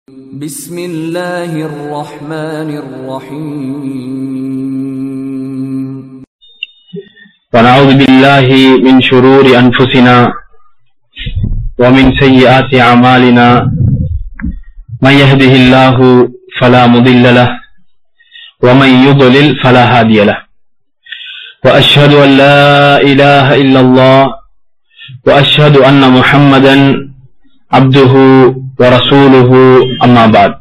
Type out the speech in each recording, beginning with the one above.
بسم الله الرحمن الرحيم ونعوذ بالله من شرور أنفسنا ومن سيئات أعمالنا من يهده الله فلا مضل له ومن يضلل فلا هادي له وأشهد أن لا إله إلا الله وأشهد أن محمدا عبده ورسوله أما بعد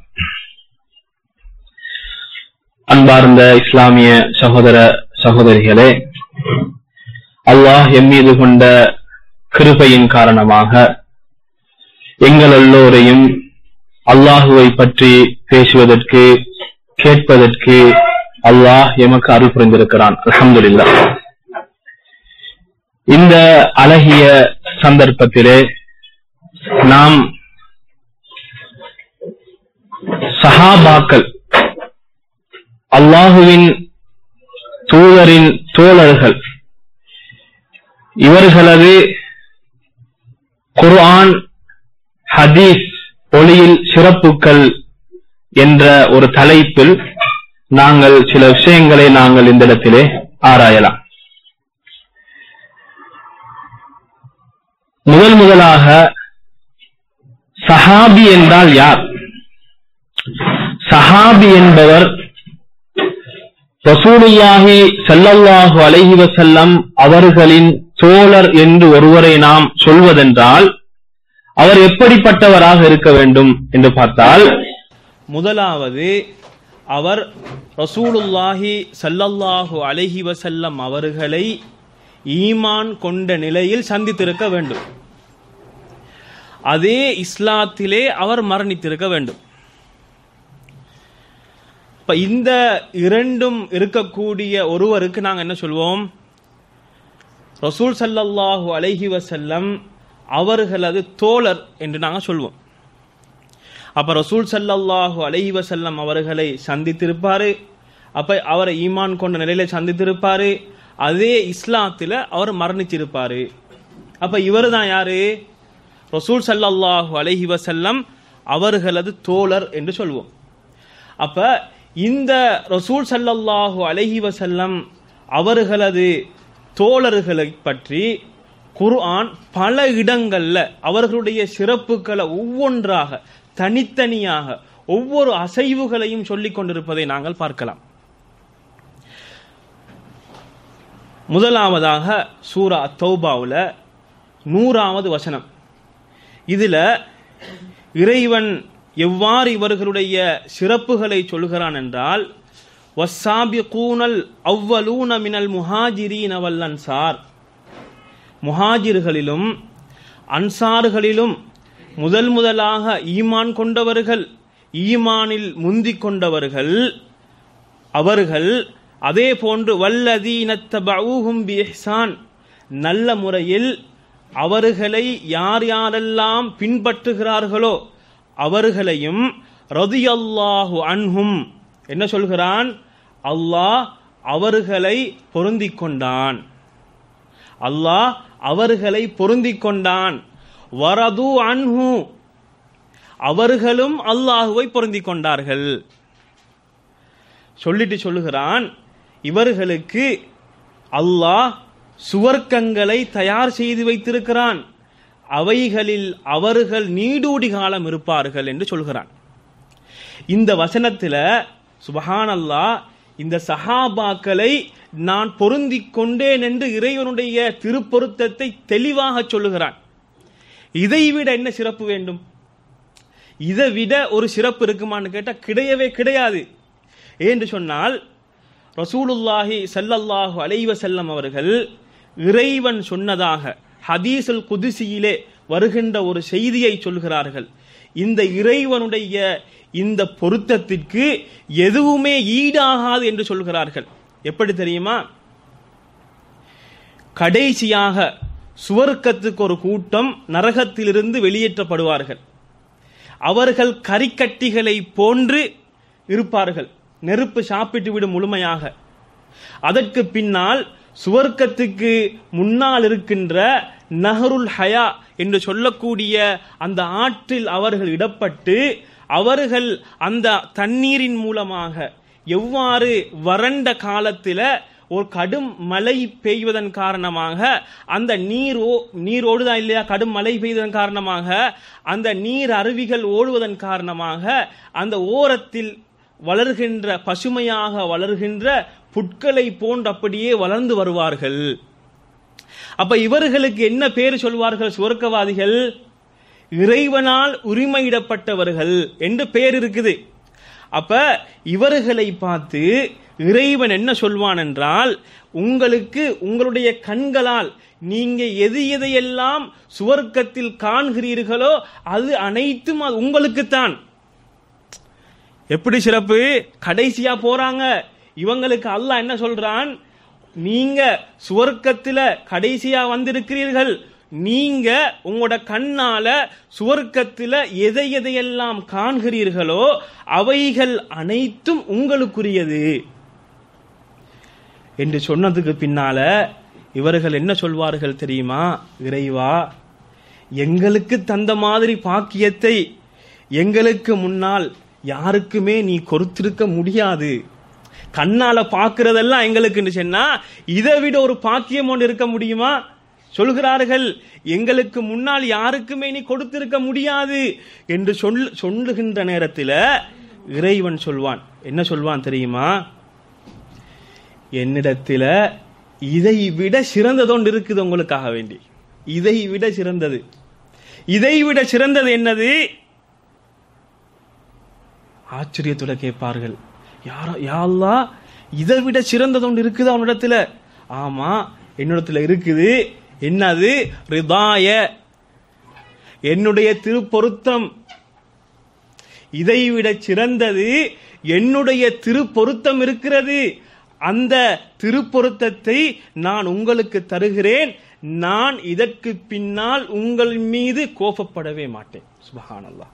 அன்பார்ந்த இஸ்லாமிய சகோதர சகோதரிகளே அல்லாஹ் எம் மீது கொண்ட கிருபையின் காரணமாக எங்கள் எல்லோரையும் அல்லாஹுவை பற்றி பேசுவதற்கு கேட்பதற்கு அல்லாஹ் எமக்கு அருள் புரிந்திருக்கிறான் அல்ஹம்துலில்லாஹ் இந்த அழகிய சந்தர்ப்பத்திலே நாம் சஹாபாக்கள் அல்லாஹுவின் தூதரின் தோழர்கள் இவர்களது குர்ஆன் ஹதீஸ் ஒளியில் சிறப்புகள் என்ற ஒரு தலைப்பில் நாங்கள் சில விஷயங்களை நாங்கள் இந்த இடத்திலே ஆராயலாம் முதல் முதலாக சஹாபி என்றால் யார் சஹாபி என்பவர் ரசூலுல்லாஹி ஸல்லல்லாஹு அலைஹி வஸல்லம் அவர்களின் தோழர் என்று ஒருவரை நாம் சொல்வதென்றால் அவர் எப்படிப்பட்டவராக இருக்க வேண்டும் என்று பார்த்தால் முதலாவது அவர் ரசூலுல்லாஹி ஸல்லல்லாஹு அலைஹி வஸல்லம் அவர்களை ஈமான் கொண்ட நிலையில் சந்தித்திருக்க வேண்டும் அதே இஸ்லாத்திலே அவர் மரணித்திருக்க வேண்டும் இப்ப இந்த இரண்டும் இருக்கக்கூடிய ஒருவருக்கு நாங்க என்ன சொல்வோம் ரசூல் ஸல்லல்லாஹு அலைஹி வஸல்லம் அவர்களது தோழர் என்று நாங்க சொல்வோம் அப்ப ரசூல் ஸல்லல்லாஹு அலைஹி வஸல்லம் அவர்களை சந்தித்திருப்பாரு அப்ப அவரை ஈமான் கொண்ட நிலையில சந்தித்திருப்பாரு அதே இஸ்லாத்துல அவர் மரணிச்சிருப்பாரு அப்ப இவர் தான் யாரு ரசூல் ஸல்லல்லாஹு அலைஹி வஸல்லம் அவர்களது தோழர் என்று சொல்வோம் அப்ப இந்த ரசூல் ஸல்லல்லாஹு அலைஹி வஸல்லம் அவர்களது தோழர்களை பற்றி குர்ஆன் பல இடங்கள்ல அவர்களுடைய சிறப்புகளை ஒவ்வொன்றாக தனித்தனியாக ஒவ்வொரு அசைவுகளையும் சொல்லிக் கொண்டிருப்பதை நாங்கள் பார்க்கலாம் முதலாவதாக சூரா தௌபாவுல நூறாவது வசனம் இதுல இறைவன் எவ்வாறு இவர்களுடைய சிறப்புகளை சொல்கிறான் என்றால் வஸ்ஸாபிகூனல் அவ்வலூன மினல் முஹாஜிரீன வல் அன்சார் முஹாஜிர்களிலும் அன்சார்களிலும் முதல் முதலாக ஈமான் கொண்டவர்கள் ஈமானில் முந்திக் கொண்டவர்கள் அவர்கள் அதே போன்று வல்லதீனத்தபூஹும் பிஹ்சான் நல்ல முறையில் அவர்களை யார் யாரெல்லாம் பின்பற்றுகிறார்களோ அவர்களையும் ரதியல்லாஹு அன்ஹும் என்ன சொல்கிறான் அல்லாஹ் அவர்களை பொருந்திக் கொண்டான் அல்லாஹ் அவர்களை பொருந்திக் கொண்டான் வரது அன்ஹு அவர்களும் அல்லாஹுவை பொருந்திக் கொண்டார்கள் சொல்லிட்டு சொல்லுகிறான் இவர்களுக்கு அல்லாஹ் சுவர்க்கங்களை தயார் செய்து வைத்திருக்கிறான் அவைகளில் அவர்கள் நீடூடி காலம் இருப்பார்கள் என்று சொல்கிறான் இந்த வசனத்துல சுபஹான் அல்லாஹ் இந்த சஹாபாக்களை நான் பொருந்திக் கொண்டேன் என்று இறைவனுடைய திருப்பொருத்தத்தை தெளிவாக சொல்லுகிறான் இதைவிட என்ன சிறப்பு வேண்டும் இதை விட ஒரு சிறப்பு இருக்குமான்னு கேட்டா கிடையவே கிடையாது என்று சொன்னால் ரசூலுல்லாஹி ஸல்லல்லாஹு அலைஹி வஸல்லம் அவர்கள் இறைவன் சொன்னதாக ஹதீஸுல் குதிசியிலே வருகின்ற ஒரு செய்தியை சொல்கிறார்கள் இந்த இறைவனுடைய இந்த பொருத்தத்திற்கு எதுவுமே ஈடாகாது என்று சொல்கிறார்கள் எப்படி தெரியுமா கடைசியாக சுவர்க்கத்துக்கு ஒரு கூட்டம் நரகத்திலிருந்து வெளியேற்றப்படுவார்கள் அவர்கள் கரிக்கட்டிகளை போன்று இருப்பார்கள் நெருப்பு சாப்பிட்டு விடும் முழுமையாக அதற்கு பின்னால் சுவர்க்கத்துக்கு முன்னால் இருக்கின்ற நஹருல் ஹயா என்று சொல்லக்கூடிய அந்த ஆற்றில் அவர்கள் இடப்பட்டு அவர்கள் அந்த தண்ணீரின் மூலமாக எவ்வாறு வறண்ட காலத்தில் ஒரு கடும் மழை பெய்வதன் காரணமாக அந்த நீர் ஓ- நீர் ஓடுதா இல்லையா கடும் மழை பெய்வதன் காரணமாக அந்த நீர் அருவிகள் ஓடுவதன் காரணமாக அந்த ஓரத்தில் வளர்கின்ற பசுமையாக வளர்கின்ற புட்களை போன்று அப்படியே வளர்ந்து வருவார்கள் அப்ப இவர்களுக்கு என்ன பேர் சொல்வார்கள் சுவர்க்கவாதிகள் இறைவனால் உரிமையிடப்பட்டவர்கள் என்று பெயர் இருக்குது அப்ப இவர்களை பார்த்து இறைவன் என்ன சொல்வான் என்றால் உங்களுக்கு உங்களுடைய கண்களால் நீங்க எது எதையெல்லாம் சுவர்க்கத்தில் காண்கிறீர்களோ அது அனைத்தும் அது உங்களுக்குத்தான் எப்படி சிறப்பு கடைசியா போறாங்க இவங்களுக்கு அல்லாஹ் என்ன சொல்றான் நீங்க சுவர்க்கத்துல கடைசியா வந்திருக்கிறீர்கள் நீங்க உங்களோட கண்ணால சுவர்க்கத்துல எதை எதையெல்லாம் காண்கிறீர்களோ அவைகள் அனைத்தும் உங்களுக்குரியது என்று சொன்னதுக்கு பின்னால இவர்கள் என்ன சொல்வார்கள் தெரியுமா இறைவா எங்களுக்கு தந்த மாதிரி பாக்கியத்தை எங்களுக்கு முன்னால் யாருக்குமே நீ கொடுத்திருக்க முடியாது கண்ணால பாக்குறதெல்லாம் எங்களுக்கு சொன்னா இதை விட ஒரு பாக்கியம் ஒன்று இருக்க முடியுமா சொல்கிறார்கள் எங்களுக்கு முன்னால் யாருக்குமே நீ கொடுத்திருக்க முடியாது என்று சொல் சொல்லுகின்ற நேரத்தில் இறைவன் சொல்வான் என்ன சொல்வான் தெரியுமா என்னிடத்துல இதை விட சிறந்ததொன்று இருக்குது உங்களுக்காக வேண்டி இதை விட சிறந்தது இதை விட சிறந்தது என்னது ஆச்சரியத்தோட கேட்பார்கள் யாரா யாழ்லா இதை விட சிறந்தது ஒன்று இருக்குது அவனிடத்துல ஆமா என்னிடத்துல இருக்குது என்னது ரிதாய என்னுடைய திருப்பொருத்தம் இதைவிட சிறந்தது என்னுடைய திருப்பொருத்தம் இருக்கிறது அந்த திருப்பொருத்தத்தை நான் உங்களுக்கு தருகிறேன் நான் இதற்கு பின்னால் உங்கள் மீது கோபப்படவே மாட்டேன் சுபஹானல்லாஹ்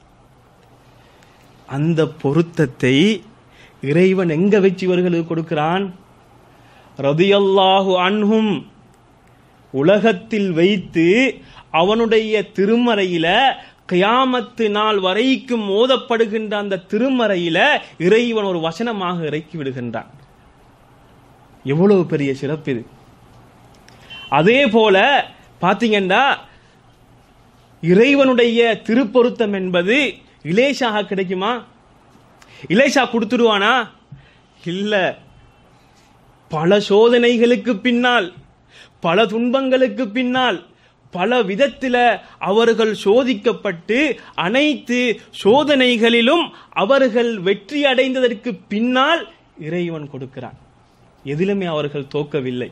அந்த பொருத்தத்தை இறைவன் எங்க வச்சு இவர்களுக்கு கொடுக்கிறான் ரதியல்லாஹு அன்ஹும் உலகத்தில் வைத்து அவனுடைய திருமறையில கியாமத்து நாள் வரைக்கும் மோதப்படுகின்ற அந்த திருமறையில இறைவன் ஒரு வசனமாக இறக்கி விடுகின்றான் எவ்வளவு பெரிய சிறப்பு இது அதே போல பாத்தீங்கன்னா இறைவனுடைய திருப்பொருத்தம் என்பது இலேஷாக கிடைக்குமா இலேஷா கொடுத்துடுவானா இல்ல பல சோதனைகளுக்கு பின்னால் பல துன்பங்களுக்கு பின்னால் பல விதத்தில அவர்கள் சோதிக்கப்பட்டு அனைத்து சோதனைகளிலும் அவர்கள் வெற்றி அடைந்ததற்கு பின்னால் இறைவன் கொடுக்கிறான் எதிலுமே அவர்கள் தோக்கவில்லை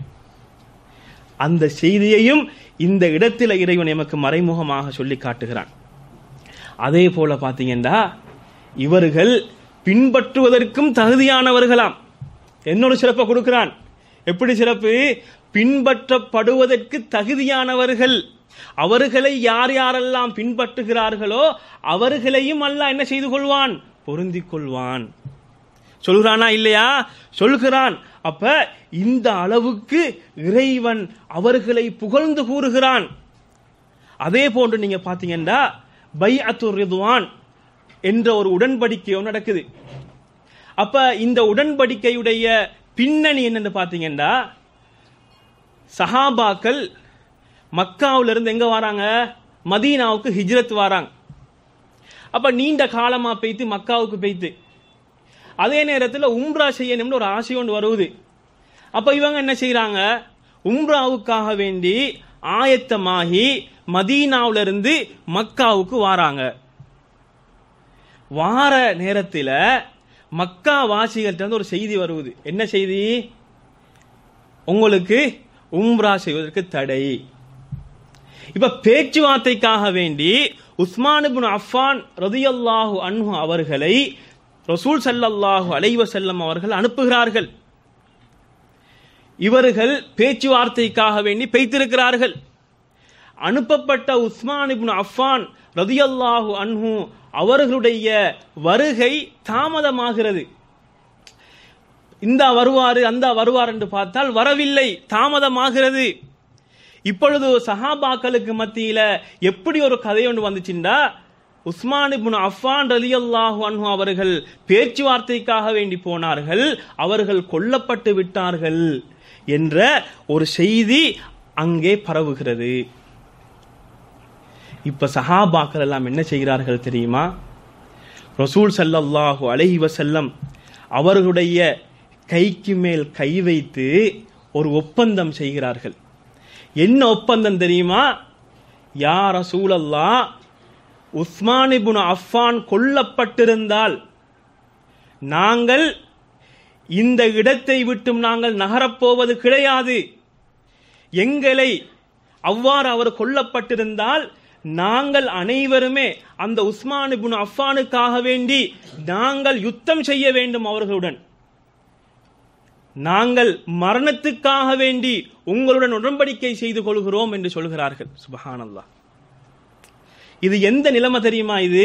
அந்த செய்தியையும் இந்த இடத்தில இறைவன் எமக்கு மறைமுகமாக சொல்லி காட்டுகிறான் அதே போல பாத்தீங்கன்னா இவர்கள் பின்பற்றுவதற்கும் தகுதியானவர்களாம் என்னொரு சிறப்பை கொடுக்கிறான் எப்படி சிறப்பு பின்பற்றப்படுவதற்கு தகுதியானவர்கள் அவர்களை யார் யாரெல்லாம் பின்பற்றுகிறார்களோ அவர்களையும் அல்லாஹ் என்ன செய்து கொள்வான் பொருந்திக் கொள்வான் சொல்கிறானா இல்லையா சொல்கிறான் அப்ப இந்த அளவுக்கு இறைவன் அவர்களை புகழ்ந்து கூறுகிறான் அதே போன்று நீங்க பாத்தீங்கன்னா பை அத்துர் ரிதுவான் என்ற ஒரு உடன்படிக்கை ஒன்று நடக்குது அப்ப இந்த உடன்படிக்கையுடைய பின்னணி என்னன்னு பாத்தீங்கன்னா சஹாபாக்கள் மக்காவுல இருந்து எங்க வராங்க மதீனாவுக்கு ஹிஜ்ரத் வராங்க அப்ப நீண்ட காலமா பெய்த்து மக்காவுக்கு பெய்த்து அதே நேரத்தில் உம்ரா செய்யணும்னு ஒரு ஆசை ஒன்று வருவது அப்ப இவங்க என்ன செய்யறாங்க உம்ராவுக்காக வேண்டி ஆயத்தமாகி மதீனாவுல இருந்து மக்காவுக்கு வாராங்க வார நேரத்தில் மக்கா வாசிகள்கிட்ட இருந்து ஒரு செய்தி வருவது என்ன செய்தி உங்களுக்கு உம்ரா செய்வதற்கு தடை இப்ப பேச்சுவார்த்தைக்காக வேண்டி உஸ்மான் இப்னு அஃபான் ரதியல்லாஹு அன்ஹு அவர்களை ரசூல் ஸல்லல்லாஹு அலைஹி வஸல்லம் அவர்கள் அனுப்புகிறார்கள் இவர்கள் பேச்சுவார்த்தைக்காக வேண்டி பெய்திருக்கிறார்கள் அனுப்பப்பட்ட உஸ்மான் இப்னு அஃபான் ரதியல்லாஹு அன்ஹு அவர்களுடைய வருகை தாமதமாகிறது இந்த வருவாரு அந்த வருவார் என்று பார்த்தால் வரவில்லை தாமதமாகிறது இப்பொழுது சஹாபாக்களுக்கு மத்தியில எப்படி ஒரு கதை ஒன்று வந்துச்சுண்டா உஸ்மான் இப்னு அஃபான் ரலியல்லாஹு அன்ஹு அவர்கள் பேச்சுவார்த்தைக்காக வேண்டி போனார்கள் அவர்கள் கொல்லப்பட்டு விட்டார்கள் என்ற ஒரு செய்தி அங்கே பரவுகிறது இப்ப சஹாபாக்கள் எல்லாம் என்ன செய்கிறார்கள் தெரியுமா ரசூல் ஸல்லல்லாஹு அலைஹி வஸல்லம் அவர்களுடைய கைக்கு மேல் கை வைத்து ஒரு ஒப்பந்தம் செய்கிறார்கள் என்ன ஒப்பந்தம் தெரியுமா யா ரசூலல்லா உஸ்மான் இப்னு அஃபான் கொல்லப்பட்டிருந்தால் நாங்கள் இந்த இடத்தை விட்டும் நாங்கள் நகரப்போவது கிடையாது எங்களை அவ்வாறு அவர் கொல்லப்பட்டிருந்தால் நாங்கள் அனைவருமே அந்த உஸ்மான் இப்னு அஃபானுக்காக வேண்டி நாங்கள் யுத்தம் செய்ய வேண்டும் அவர்களுடன் நாங்கள் மரணத்துக்காக வேண்டி உங்களுடன் உடன்படிக்கை செய்து கொள்கிறோம் என்று சொல்கிறார்கள் சுபஹானல்லாஹ் இது எந்த நிலைமை தெரியுமா இது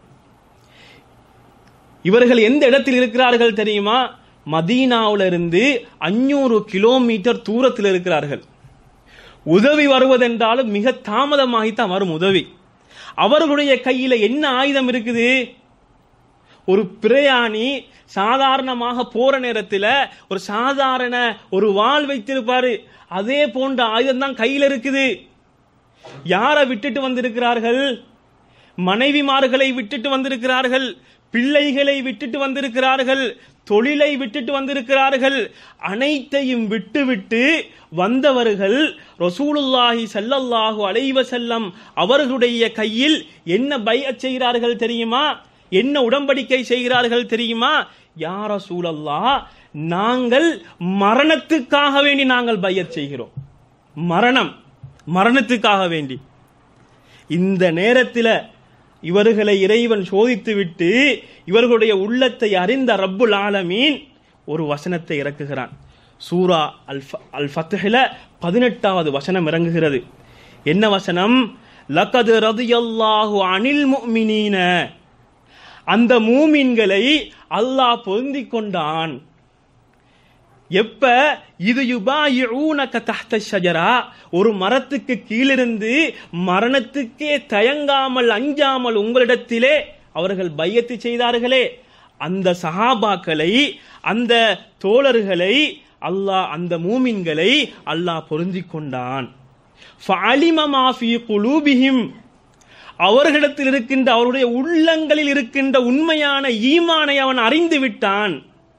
இவர்கள் எந்த இடத்தில் இருக்கிறார்கள் தெரியுமா மதீனாவுல இருந்து அஞ்சூறு கிலோமீட்டர் தூரத்தில் இருக்கிறார்கள் உதவி வருவதென்றாலும் மிக தாமதமாகித்தான் வரும் உதவி அவர்களுடைய கையில என்ன ஆயுதம் இருக்குது ஒரு பிரயாணி சாதாரணமாக போற நேரத்தில் ஒரு சாதாரண ஒரு வாள் வைத்திருப்பாரு அதே போன்ற ஆயுதம் தான் கையில் இருக்குது யாரை விட்டுட்டு வந்திருக்கிறார்கள் மனைவிமார்களை விட்டுட்டு வந்திருக்கிறார்கள் பிள்ளைகளை விட்டுட்டு வந்திருக்கிறார்கள் தொழிலை விட்டுட்டு வந்திருக்கிறார்கள் அனைத்தையும் விட்டுவிட்டு வந்தவர்கள் ரசூலுல்லாஹி ஸல்லல்லாஹு அலைஹி வஸல்லம் அவர்களுடைய கையில் என்ன பைஅத் செய்கிறார்கள் தெரியுமா என்ன உடன்படிக்கை செய்கிறார்கள் தெரியுமா யா ரசூலல்லாஹ் நாங்கள் மரணத்துக்காக வேண்டி நாங்கள் பையத் செய்கிறோம் மரணம் மரணத்துக்காக வேண்டி இந்த நேரத்தில் இவர்களை இறைவன் சோதித்து விட்டு இவர்களுடைய உள்ளத்தை அறிந்த ரப்புல் ஆலமீன் ஒரு வசனத்தை இறக்குகிறான் சூரா அல் ஃப- அல் ஃபத்ஹில பதினெட்டாவது வசனம் இறங்குகிறது என்ன வசனம் லகது ரதியல்லாஹு அனில் முஃமினீன அந்த மூமின்களை அல்லாஹ் பொருந்திக் கொண்டான் எப்ப இது யுபாயிஊனக தஹ்த ஷஜரா ஒரு மரத்துக்கு கீழிருந்து மரணத்துக்கே தயங்காமல் அஞ்சாமல் உங்களிடத்திலே அவர்கள் பையத்து செய்தார்களே அந்த சஹாபாக்களை அந்த தோழர்களை அல்லாஹ் அந்த மூமின்களை அல்லாஹ் பொருந்திக் கொண்டான் ஃபஅலிம மா ஃபீ குலூபிஹிம் அவர்களிடத்தில் இருக்கின்ற அவருடைய உள்ளங்களில் இருக்கின்ற உண்மையான ஈமானை அவன் அறிந்து விட்டான்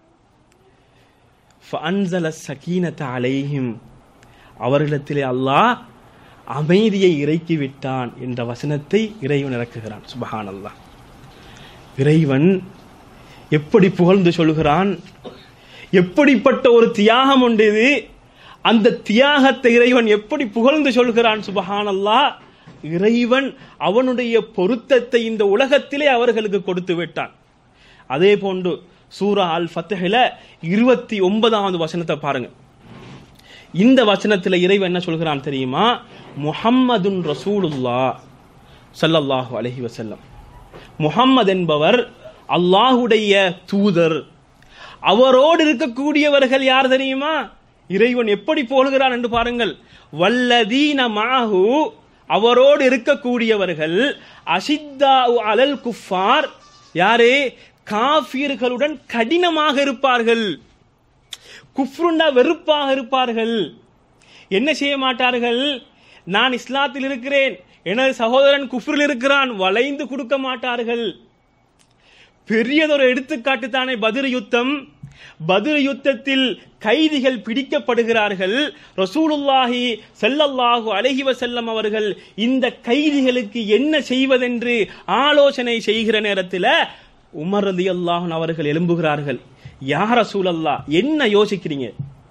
ஃபஅன்ஸல ஸகீனத அலைஹிம் அவர்களிடத்திலே அல்லாஹ் அமைதியை இறக்கி விட்டான் என்ற வசனத்தை இறைவன் இறக்குகிறான் சுபஹானல்லாஹ் இறைவன் எப்படி புகழ்ந்து சொல்கிறான் எப்படிப்பட்ட ஒரு தியாகம் உண்டு இது அந்த தியாகத்தை இறைவன் எப்படி புகழ்ந்து சொல்கிறான் சுபஹானல்லாஹ் இறைவன் அவனுடைய பொருத்தத்தை இந்த உலகத்திலே அவர்களுக்கு கொடுத்து விட்டான் அதே போன்று சூரா அல் ஃபத்ஹில இருபத்தி ஒன்பதாவது வசனத்தை பாருங்க இந்த வசனத்துல இறைவன் என்ன சொல்கிறான் தெரியுமா முஹம்மதுன் ரசூலுல்லா ஸல்லல்லாஹு அலைஹி வஸல்லம் முஹம்மது என்பவர் அல்லாஹுடைய தூதர் அவரோடு இருக்கக்கூடியவர்கள் யார் தெரியுமா இறைவன் எப்படி போலுகிறான் என்று பாருங்கள் வல்லதீன மாஹு அவரோடு இருக்கக்கூடியவர்கள் அசித்தா அலல் குஃபார் யாரே காஃபியர்களுடன் கடினமாக இருப்பார்கள் குஃப்ருண்டா வெறுப்பாக இருப்பார்கள் என்ன செய்ய மாட்டார்கள் நான் இஸ்லாத்தில் இருக்கிறேன் எனது சகோதரன் குஃப்ரில் இருக்கிறான் வளைந்து கொடுக்க மாட்டார்கள் பெரியதொரு எடுத்துக்காட்டு தானே பதிர் யுத்தம் பதிர் யுத்தத்தில் கைதிகள் பிடிக்கப்படுகிறார்கள் ரசூலுல்லாஹி ஸல்லல்லாஹு அலைஹி வஸல்லம் அவர்கள் இந்த கைதிகளுக்கு என்ன செய்வதென்று ஆலோசனை செய்கிற நேரத்தில் உமர் ரலியல்லாஹு அவர்கள் எழும்புகிறார்கள் யார் ரசூலல்லா என்ன யோசிக்கிறீங்க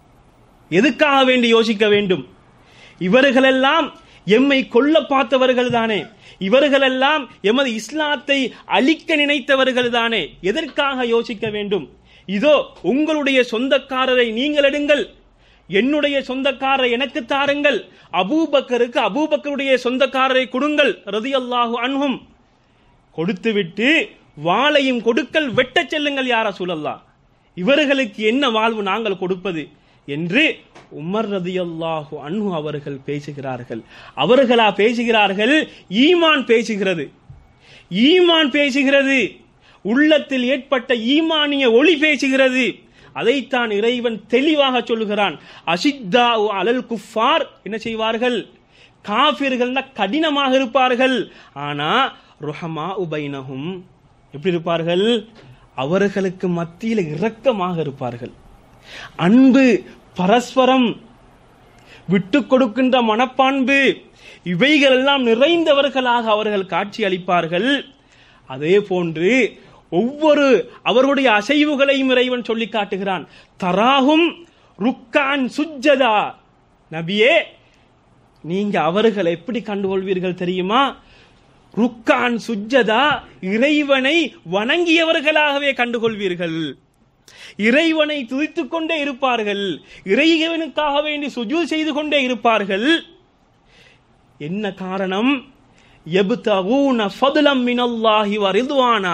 எதுக்காக வேண்டி யோசிக்க வேண்டும் இவர்களெல்லாம் எம்மை கொல்ல பார்த்தவர்கள் தானே இவர்களெல்லாம் எமது இஸ்லாத்தை அழிக்க நினைத்தவர்கள் தானே எதற்காக யோசிக்க வேண்டும் இதோ உங்களுடைய சொந்தக்காரரை நீங்கள் எடுங்கள் என்னுடைய சொந்தக்காரரை எனக்கு தாருங்கள் அபூபக்கருக்கு அபூபக்கருடைய சொந்தக்காரரை கொடுங்கள் ரதியல்லாஹு அன்ஹும் கொடுத்துவிட்டு வாளையும் கொடுக்கல் வெட்டச் செல்லுங்கள் யாரா சூழல்லா இவர்களுக்கு என்ன வாழ்வு நாங்கள் கொடுப்பது என்று உமர் ரதியல்லாஹு அன்ஹு அவர்கள் பேசுகிறார்கள் அவர்களா பேசுகிறார்கள் ஈமான் பேசுகிறது ஈமான் பேசுகிறது உள்ளத்தில் ஏற்பட்ட ஈமானிய ஒளி பேசுகிறது அதைத்தான் இறைவன் தெளிவாக சொல்லுகிறான் அசித்தா அலல் குஃபார் என்ன செய்வார்கள் காபிர்கள் கடினமாக இருப்பார்கள் ஆனா ருஹமா உபைனஹும் எப்படி இருப்பார்கள் அவர்களுக்கு மத்தியில் இரக்கமாக இருப்பார்கள் அன்பு பரஸ்பரம் விட்டு கொடுக்கின்ற மனப்பான்பு இவைகள் எல்லாம் நிறைந்தவர்களாக அவர்கள் காட்சி அளிப்பார்கள் அதே போன்று ஒவ்வொரு அவர்களுடைய அசைவுகளையும் இறைவன் சொல்லி காட்டுகிறான் தராகும் ருக்கான் சுஜ்ஜதா நபியே நீங்க அவர்களை எப்படி கண்டுகொள்வீர்கள் தெரியுமா ருக்கான் சுஜ்ஜதா இறைவனை வணங்கியவர்களாகவே கண்டுகொள்வீர்கள் இறைவனை துதித்துக் கொண்டே இருப்பார்கள் இறைவனுக்காக வேண்டி சுஜூ செய்து கொண்டே இருப்பார்கள் என்ன காரணம் எபுத்தகூன ஃபதுலம் மினல்லாஹி வரிதுவானா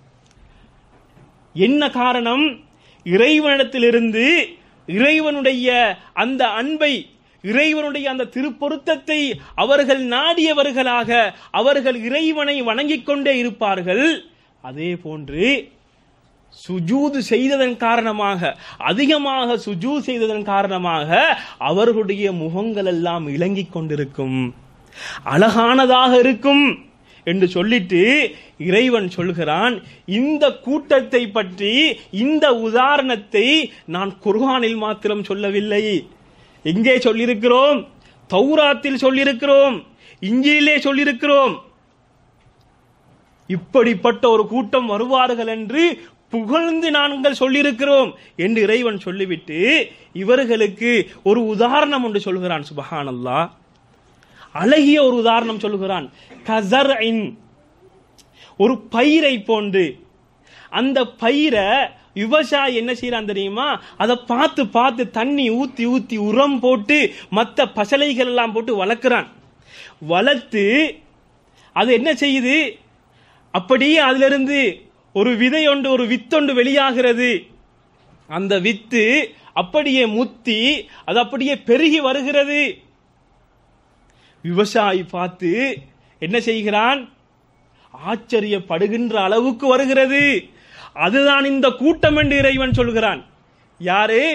என்ன காரணம் இறைவனிடத்திலிருந்து இறைவனுடைய அந்த அன்பை இறைவனுடைய அந்த திருப்பொருத்தத்தை அவர்கள் நாடியவர்களாக அவர்கள் இறைவனை வணங்கிக் கொண்டே இருப்பார்கள் அதே போன்று சுஜூது செய்ததன் காரணமாக அதிகமாக சுஜூ செய்ததன் காரணமாக அவர்களுடைய முகங்கள் எல்லாம் இலங்கிக் கொண்டிருக்கும் அழகானதாக இருக்கும் என்று சொல்லிட்டு இறைவன் சொல்கிறான் இந்த கூட்டத்தை பற்றி இந்த உதாரணத்தை நான் குர்ஆனில் மாத்திரம் சொல்லவில்லை எங்கே சொல்லியிருக்கிறோம் தௌராத்தில் சொல்லியிருக்கிறோம் இஞ்சிலே சொல்லியிருக்கிறோம் இப்படிப்பட்ட ஒரு கூட்டம் வருவார்கள் என்று புகழ்ந்து நாங்கள் சொல்லியிருக்கிறோம் என்று இறைவன் சொல்லிவிட்டு இவர்களுக்கு ஒரு உதாரணம் ஒன்று சொல்கிறான் சுபஹானல்லா அழகிய ஒரு உதாரணம் சொல்கிறான் கசர் ஒரு பயிரை போன்று அந்த பயிரை விவசாயி என்ன செய்யறான் தெரியுமா அதை பார்த்து பார்த்து தண்ணி ஊத்தி ஊத்தி உரம் போட்டு மற்ற பசலைகள் எல்லாம் போட்டு வளர்க்கிறான் வளர்த்து அது என்ன செய்யுது அப்படியே அதிலிருந்து ஒரு விதை ஒன்று ஒரு வித்தொண்டு வெளியாகிறது அந்த வித்து அப்படியே முத்தி அது அப்படியே பெருகி வருகிறது விவசாயி பார்த்து என்ன செய்கிறான் ஆச்சரியப்படுகின்ற அளவுக்கு வருகிறது அதுதான் இந்த கூட்டம் என்று இறைவன் சொல்கிறான் யாரு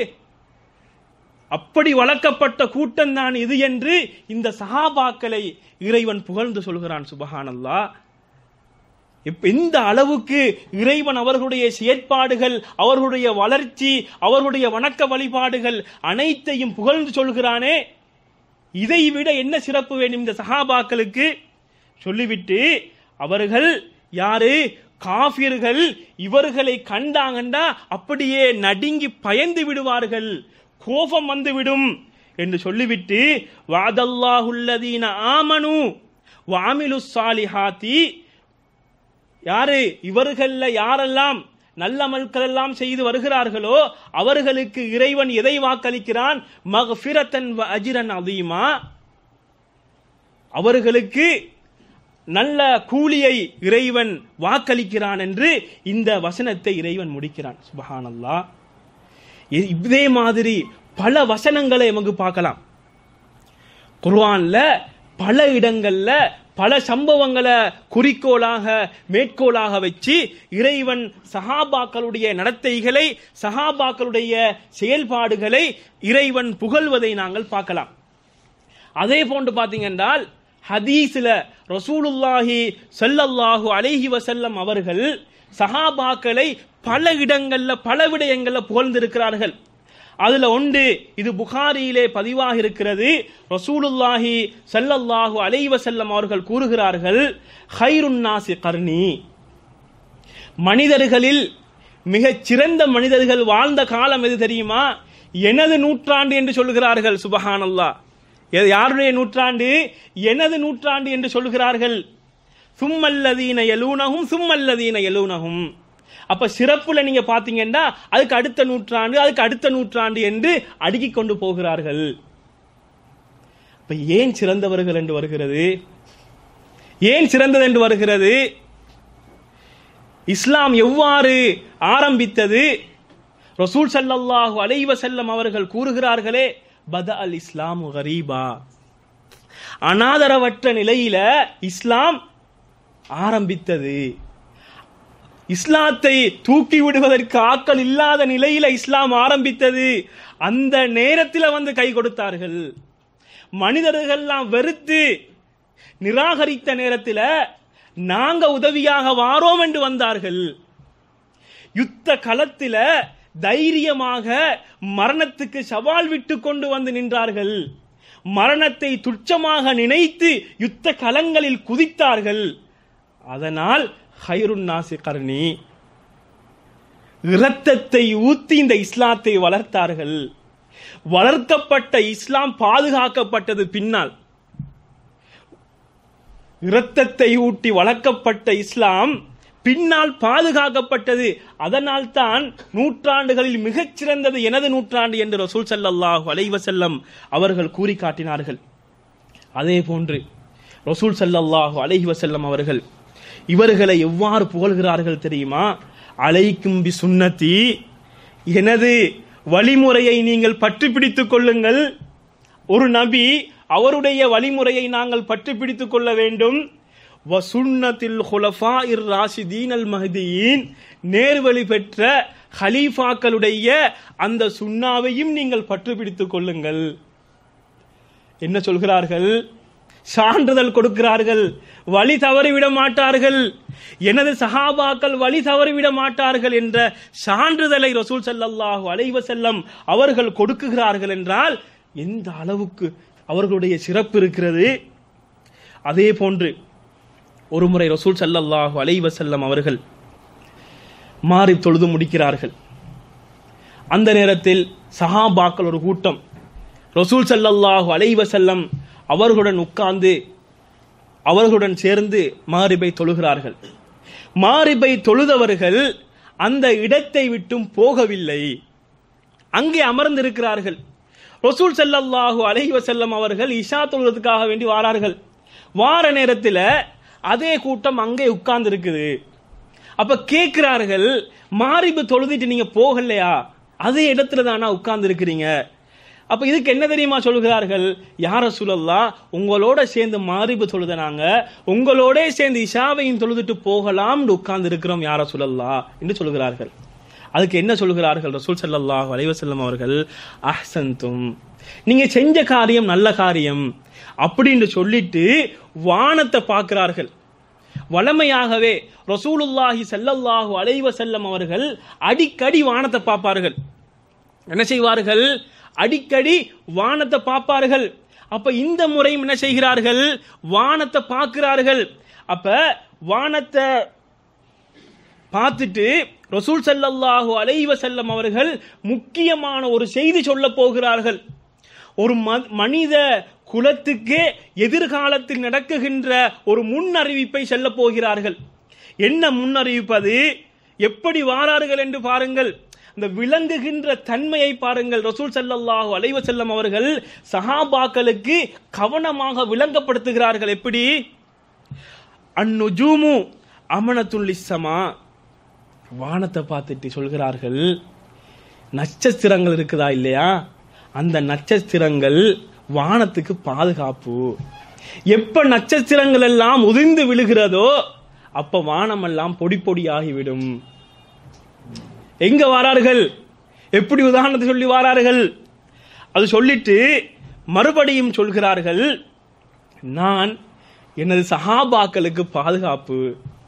அப்படி வளர்க்கப்பட்ட கூட்டம் தான் இது என்று இந்த சஹாபாக்களை இறைவன் புகழ்ந்து சொல்கிறான் சுபஹானல்லா இப்ப இந்த அளவுக்கு இறைவன் அவர்களுடைய செயற்பாடுகள் அவர்களுடைய வளர்ச்சி அவர்களுடைய வணக்க வழிபாடுகள் அனைத்தையும் புகழ்ந்து சொல்கிறானே இதை விட என்ன சிறப்பு வேண்டும் இந்த சஹாபாக்களுக்கு சொல்லிவிட்டு அவர்கள் யாரு காபியர்கள் இவர்களை கண்டாங்கண்டா அப்படியே நடுங்கி பயந்து விடுவார்கள் கோபம் வந்துவிடும் என்று சொல்லிவிட்டு வாதல்லாஹுல்லதீன ஆமனு வாமிலு சாலிஹாத்தி யாரு இவர்கள்ல யாரெல்லாம் நல்ல அமல்கள் எல்லாம் செய்து வருகிறார்களோ அவர்களுக்கு இறைவன் எதை வாக்களிக்கிறான் மகஃபிரத்தன் வ அஜிரன் அதீமா அவர்களுக்கு நல்ல கூலியை இறைவன் வாக்களிக்கிறான் என்று இந்த வசனத்தை இறைவன் முடிக்கிறான் சுபஹானல்லா இ- இதே மாதிரி பல வசனங்களை நமக்கு பார்க்கலாம் குர்ஆன்ல பல இடங்கள்ல பல சம்பவங்களை குறிக்கோளாக மேற்கோளாக வச்சு இறைவன் சஹாபாக்களுடைய நடத்தைகளை சஹாபாக்களுடைய செயல்பாடுகளை இறைவன் புகழ்வதை நாங்கள் பார்க்கலாம் அதே போன்று பார்த்தீங்கன்றால் ஹதீஸ்ல ரசூலுல்லாஹி ஸல்லல்லாஹு அலைஹி வஸல்லம் அவர்கள் சஹாபாக்களை பல இடங்கள்ல பல விடயங்கள்ல புகழ்ந்திருக்கிறார்கள் அதுல ஒன்று இது புகாரியிலே பதிவாக இருக்கிறது ரசூலுல்லாஹி ஸல்லல்லாஹு அலைஹி வஸல்லம் அவர்கள் கூறுகிறார்கள் ஹைருன் நாசி கர்ணி மனிதர்களில் மிகச் சிறந்த மனிதர்கள் வாழ்ந்த காலம் எது தெரியுமா எனது நூற்றாண்டு என்று சொல்கிறார்கள் சுபஹானல்லா எது- யாருடைய நூற்றாண்டு எனது நூற்றாண்டு என்று சொல்கிறார்கள் சும்மல்லதீன எலூனகும் சும்மல்லதீன எலூனகும் அப்ப சிறப்புல நீங்க பாத்தீங்கன்னா அதுக்கு அடுத்த நூற்றாண்டு அதுக்கு அடுத்த நூற்றாண்டு என்று அடுக்கிக் கொண்டு போகிறார்கள் அப்ப ஏன் சிறந்தவர்கள் என்று வருகிறது ஏன் சிறந்தது என்று வருகிறது இஸ்லாம் எவ்வாறு ஆரம்பித்தது ரசூல் ஸல்லல்லாஹு அலைஹி வஸல்லம் அவர்கள் கூறுகிறார்களே பத அல் இஸ்லாம் கரீபா அனாதரவற்ற நிலையில இஸ்லாம் ஆரம்பித்தது இஸ்லாத்தை தூக்கி விடுவதற்கு ஆட்கள் இல்லாத நிலையில இஸ்லாம் ஆரம்பித்தது அந்த நேரத்தில் வந்து கை கொடுத்தார்கள் மனிதர்கள்லாம் வெறுத்து நிராகரித்த நேரத்தில் நாங்க உதவியாக வாரோம் என்று வந்தார்கள் யுத்த களத்தில தைரியமாக மரணத்துக்கு சவால் விட்டு கொண்டு வந்து நின்றார்கள் மரணத்தை துச்சமாக நினைத்து யுத்த களங்களில் குதித்தார்கள் அதனால் ஹைருன் நாசி கர்ணி இரத்தத்தை ஊத்தி இந்த இஸ்லாத்தை வளர்த்தார்கள் வளர்க்கப்பட்ட இஸ்லாம் பாதுகாக்கப்பட்டது பின்னால் இரத்தத்தை ஊட்டி வளர்க்கப்பட்ட இஸ்லாம் பின்னால் பாதுகாக்கப்பட்டது அதனால் தான் நூற்றாண்டுகளில் மிகச் சிறந்தது எனது நூற்றாண்டு என்று ரசூல் ஸல்லல்லாஹு அலைஹி வஸல்லம் அவர்கள் கூறி காட்டினார்கள் அதே போன்று ரசூல் ஸல்லல்லாஹு அலைஹி வஸல்லம் அவர்கள் இவர்களை எவ்வாறு புகழ்கிறார்கள் தெரியுமா அலைக்கும் பி சுன்னதி எனது வழிமுறையை நீங்கள் பற்றி பிடித்துக் கொள்ளுங்கள் ஒரு நபி அவருடைய வழிமுறையை நாங்கள் பற்றி பிடித்துக் கொள்ள வேண்டும் வசுன்னத்தில் ஹுலஃபா இர் ராஷிதீன் அல் மஹதியின் நேர்வழி பெற்ற ஹலீஃபாக்களுடைய அந்த சுன்னாவையும் நீங்கள் பற்று பிடித்துக் கொள்ளுங்கள் என்ன சொல்கிறார்கள் சான்றிதழ் கொடுக்கிறார்கள் வழி தவறிவிட மாட்டார்கள் எனது சஹாபாக்கள் வழி தவறிவிட மாட்டார்கள் என்ற சான்றிதழை ரசூல் ஸல்லல்லாஹு அலைஹி வஸல்லம் அவர்கள் கொடுக்குகிறார்கள் என்றால் எந்த அளவுக்கு அவர்களுடைய சிறப்பு இருக்கிறது அதே போன்று ஒருமுறை ரசூல் ஸல்லல்லாஹு அலைஹி வஸல்லம் அவர்கள் மாறி தொழுது முடிக்கிறார்கள் அந்த நேரத்தில் சஹாபாக்கள் ஒரு கூட்டம் ரசூல் ஸல்லல்லாஹு அலைஹி வஸல்லம் அவர்களுடன் உட்கார்ந்து அவர்களுடன் சேர்ந்து மாரிபை தொழுகிறார்கள் மாரிபை தொழுதவர்கள் அந்த இடத்தை விட்டும் போகவில்லை அங்கே அமர்ந்திருக்கிறார்கள் ரசூல் ஸல்லல்லாஹு அலைஹி வஸல்லம் அவர்கள் இஷா தொழுவதற்காக வேண்டி வாரார்கள் வார நேரத்தில் அதே கூட்டம் அங்கே உட்கார்ந்து இருக்குது அப்ப கேட்கிறார்கள் மாரிபு தொழுதிட்டு நீங்க போகலையா அதே இடத்துல தானா உட்கார்ந்து இருக்கிறீங்க அப்ப இதுக்கு என்ன தெரியுமா சொல்கிறார்கள் யார சுழல்லா உங்களோட சேர்ந்து மாரிபு தொழுத நாங்க உங்களோட சேர்ந்து இஷாவையும் தொழுதுட்டு போகலாம்னு உட்கார்ந்து இருக்கிறோம் யார சுழல்லா என்று சொல்கிறார்கள் அதுக்கு என்ன சொல்கிறார்கள் ரசூல் ஸல்லல்லாஹு அலைஹி வஸல்லம் அவர்கள் அஹ்சன்தும் நீங்க செஞ்ச காரியம் நல்ல காரியம் அப்படின்னு சொல்லிட்டு வானத்தை பார்க்கிறார்கள் வளமையாகவே ரசூலுல்லாஹி ஸல்லல்லாஹு அலைஹி வஸல்லம் அவர்கள் அடிக்கடி வானத்தை பார்ப்பார்கள் என்ன செய்வார்கள் அடிக்கடி வானத்தை பார்ப்பார்கள் அப்ப இந்த முறையும் என்ன செய்கிறார்கள் வானத்தை பார்க்கிறார்கள் அப்ப வானத்தை பார்த்துட்டு ரசூல் ஸல்லல்லாஹு அலைஹி வஸல்லம் அவர்கள் முக்கியமான ஒரு செய்தி சொல்ல போகிறார்கள் ஒரு ம- மனித குலத்துக்கு எதிர்காலத்தில் நடக்குகின்ற ஒரு முன் அறிவிப்பை செல்ல போகிறார்கள் என்ன முன்னறிவிப்பது எப்படி வாரார்கள் என்று பாருங்கள் அந்த விளங்குகின்ற தன்மையை பாருங்கள் ரசூல் ஸல்லல்லாஹு அலைஹி வஸல்லம் அவர்கள் சஹாபாக்களுக்கு கவனமாக விளங்கப்படுத்துகிறார்கள் எப்படி அந்நுஜூமு அமனத்துல்லிசமா வானத்தை பார்த்துட்டு சொல்கிறார்கள் நட்சத்திரங்கள் இருக்குதா இல்லையா அந்த நட்சத்திரங்கள் வானத்துக்கு பாதுகாப்பு எப்ப நட்சத்திரங்கள் எல்லாம் உதிர்ந்து விழுகிறதோ அப்ப வானம் எல்லாம் பொடி பொடியாகிவிடும் எங்க வாரார்கள் எப்படி உதாரணத்தை சொல்லி வாரார்கள் அது சொல்லிட்டு மறுபடியும் சொல்கிறார்கள் நான் எனது சஹாபாக்களுக்கு பாதுகாப்பு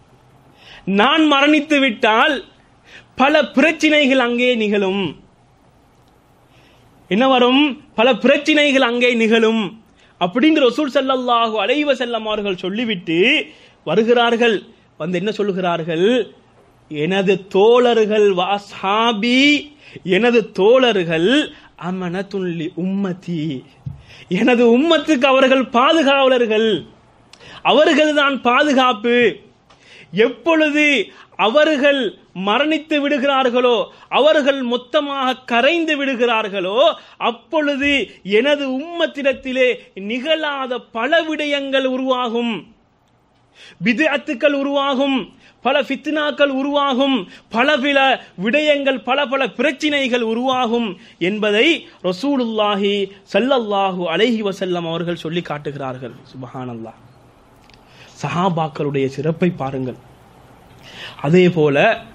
நான் மரணித்து விட்டால் பல பிரச்சனைகள் அங்கே நிகழும் என்ன வரும் பல பிரச்சனைகள் அங்கே நிகழும் அப்படின்னு ரசூல் ஸல்லல்லாஹு அலைஹி வஸல்லம் அவர்கள் சொல்லிவிட்டு வருகிறார்கள் வந்து என்ன சொல்லுகிறார்கள் எனது தோழர்கள் வாசாபி எனது தோழர்கள் அமனத்துள்ளி உம்மதி எனது உம்மத்துக்கு அவர்கள் பாதுகாவலர்கள் அவர்கள்தான் பாதுகாப்பு எப்பொழுது அவர்கள் மரணித்து விடுகிறார்களோ அவர்கள் மொத்தமாக கரைந்து விடுகிறார்களோ அப்பொழுது எனது உம்மத்திடத்திலே நிகழாத பல விடயங்கள் உருவாகும் பிதஅத்துக்கள் உருவாகும் பல ஃபித்னாக்கள் உருவாகும் பல பல விடயங்கள் பல பல பிரச்சினைகள் உருவாகும் என்பதை ரசூலுல்லாஹி ஸல்லல்லாஹு அலைஹி வஸல்லம் அவர்கள் சொல்லி காட்டுகிறார்கள் சுபஹானல்லாஹ் சஹாபாக்களுடைய சிறப்பை பாருங்கள் அதே போல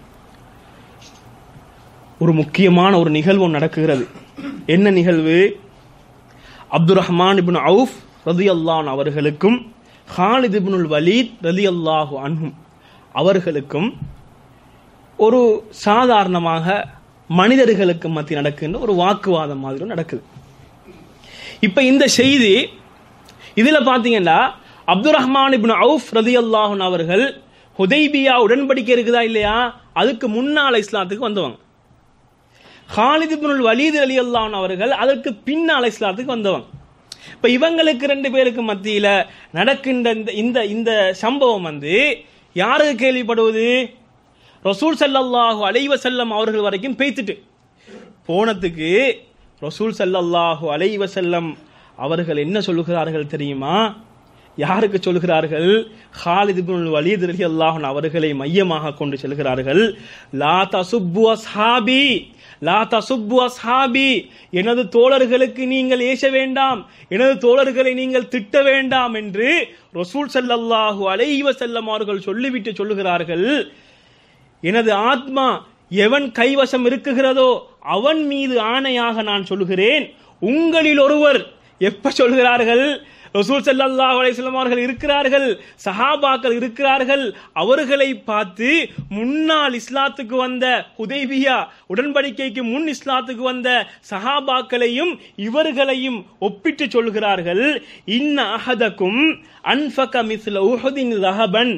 ஒரு முக்கியமான ஒரு நிகழ்வு ஒன்று நடக்குகிறது என்ன நிகழ்வு அப்துல் ரஹ்மான் இப்னு அவுஃப் ரதியல்லான் அவர்களுக்கும் ஹாலித் இப்னுல் வலீத் ரலியல்லாஹு அன்ஹும் அவர்களுக்கும் ஒரு சாதாரணமாக மனிதர்களுக்கு மத்திய நடக்கின்ற ஒரு வாக்குவாதம் மாதிரி நடக்குது இப்ப இந்த செய்தி இதுல பாத்தீங்கன்னா அப்துல் ரஹ்மான் இப்னு அவுஃப் ரதியல்லாஹுன் அவர்கள் ஹுதைபியா உடன்படிக்கை இருக்குதா இல்லையா அதுக்கு முன்னால இஸ்லாத்துக்கு வந்தவங்க ஹாலித் இப்னுல் வலீத் அலி அல்லான் அவர்கள் அதற்கு பின்னால் இஸ்லாத்துக்கு வந்தவங்க இப்ப இவங்களுக்கு ரெண்டு பேருக்கு மத்தியில நடக்கின்ற இந்த இந்த இந்த சம்பவம் வந்து யாருக்கு கேள்விப்படுவது ரசூல் ஸல்லல்லாஹு அலைஹி வஸல்லம் அவர்கள் வரைக்கும் பேய்த்துட்டு போனதுக்கு ரசூல் ஸல்லல்லாஹு அலைஹி வஸல்லம் அவர்கள் என்ன சொல்லுகிறார்கள் தெரியுமா யாருக்கு சொல்கிறார்கள் ஹாலித் இப்னுல் வலீத் ரலியல்லாஹு அன்ஹு அவர்களை மையமாக கொண்டு செல்கிறார்கள் லா தசுப்பு அஸ்ஹாபி லா தசுப்பு அஸ்ஹாபி எனது தோழர்களுக்கு நீங்கள் ஏச வேண்டாம் எனது தோழர்களை நீங்கள் திட்ட வேண்டாம் என்று ரசூல் ஸல்லல்லாஹு அலைஹி வஸல்லம் அவர்கள் சொல்லிவிட்டு சொல்லுகிறார்கள் எனது ஆத்மா எவன் கைவசம் இருக்குகிறதோ அவன் மீது ஆணையாக நான் சொல்லுகிறேன் உங்களில் ஒருவர் எப்ப சொல்கிறார்கள் ரசூல் ஸல்லல்லாஹு அலைஹி வஸல்லம் அவர்கள் இருக்கிறார்கள் சஹாபாக்கள் இருக்கிறார்கள் அவர்களை பார்த்து முன்னால் இஸ்லாத்துக்கு வந்த ஹுதைபியா உடன்படிக்கைக்கு முன் இஸ்லாத்துக்கு வந்த சஹாபாக்களையும் இவர்களையும் ஒப்பிட்டு சொல்கிறார்கள் இன்ன அஹதக்கும் அன்ஃபக மிஸ்ல உஹுதின் ரஹபன்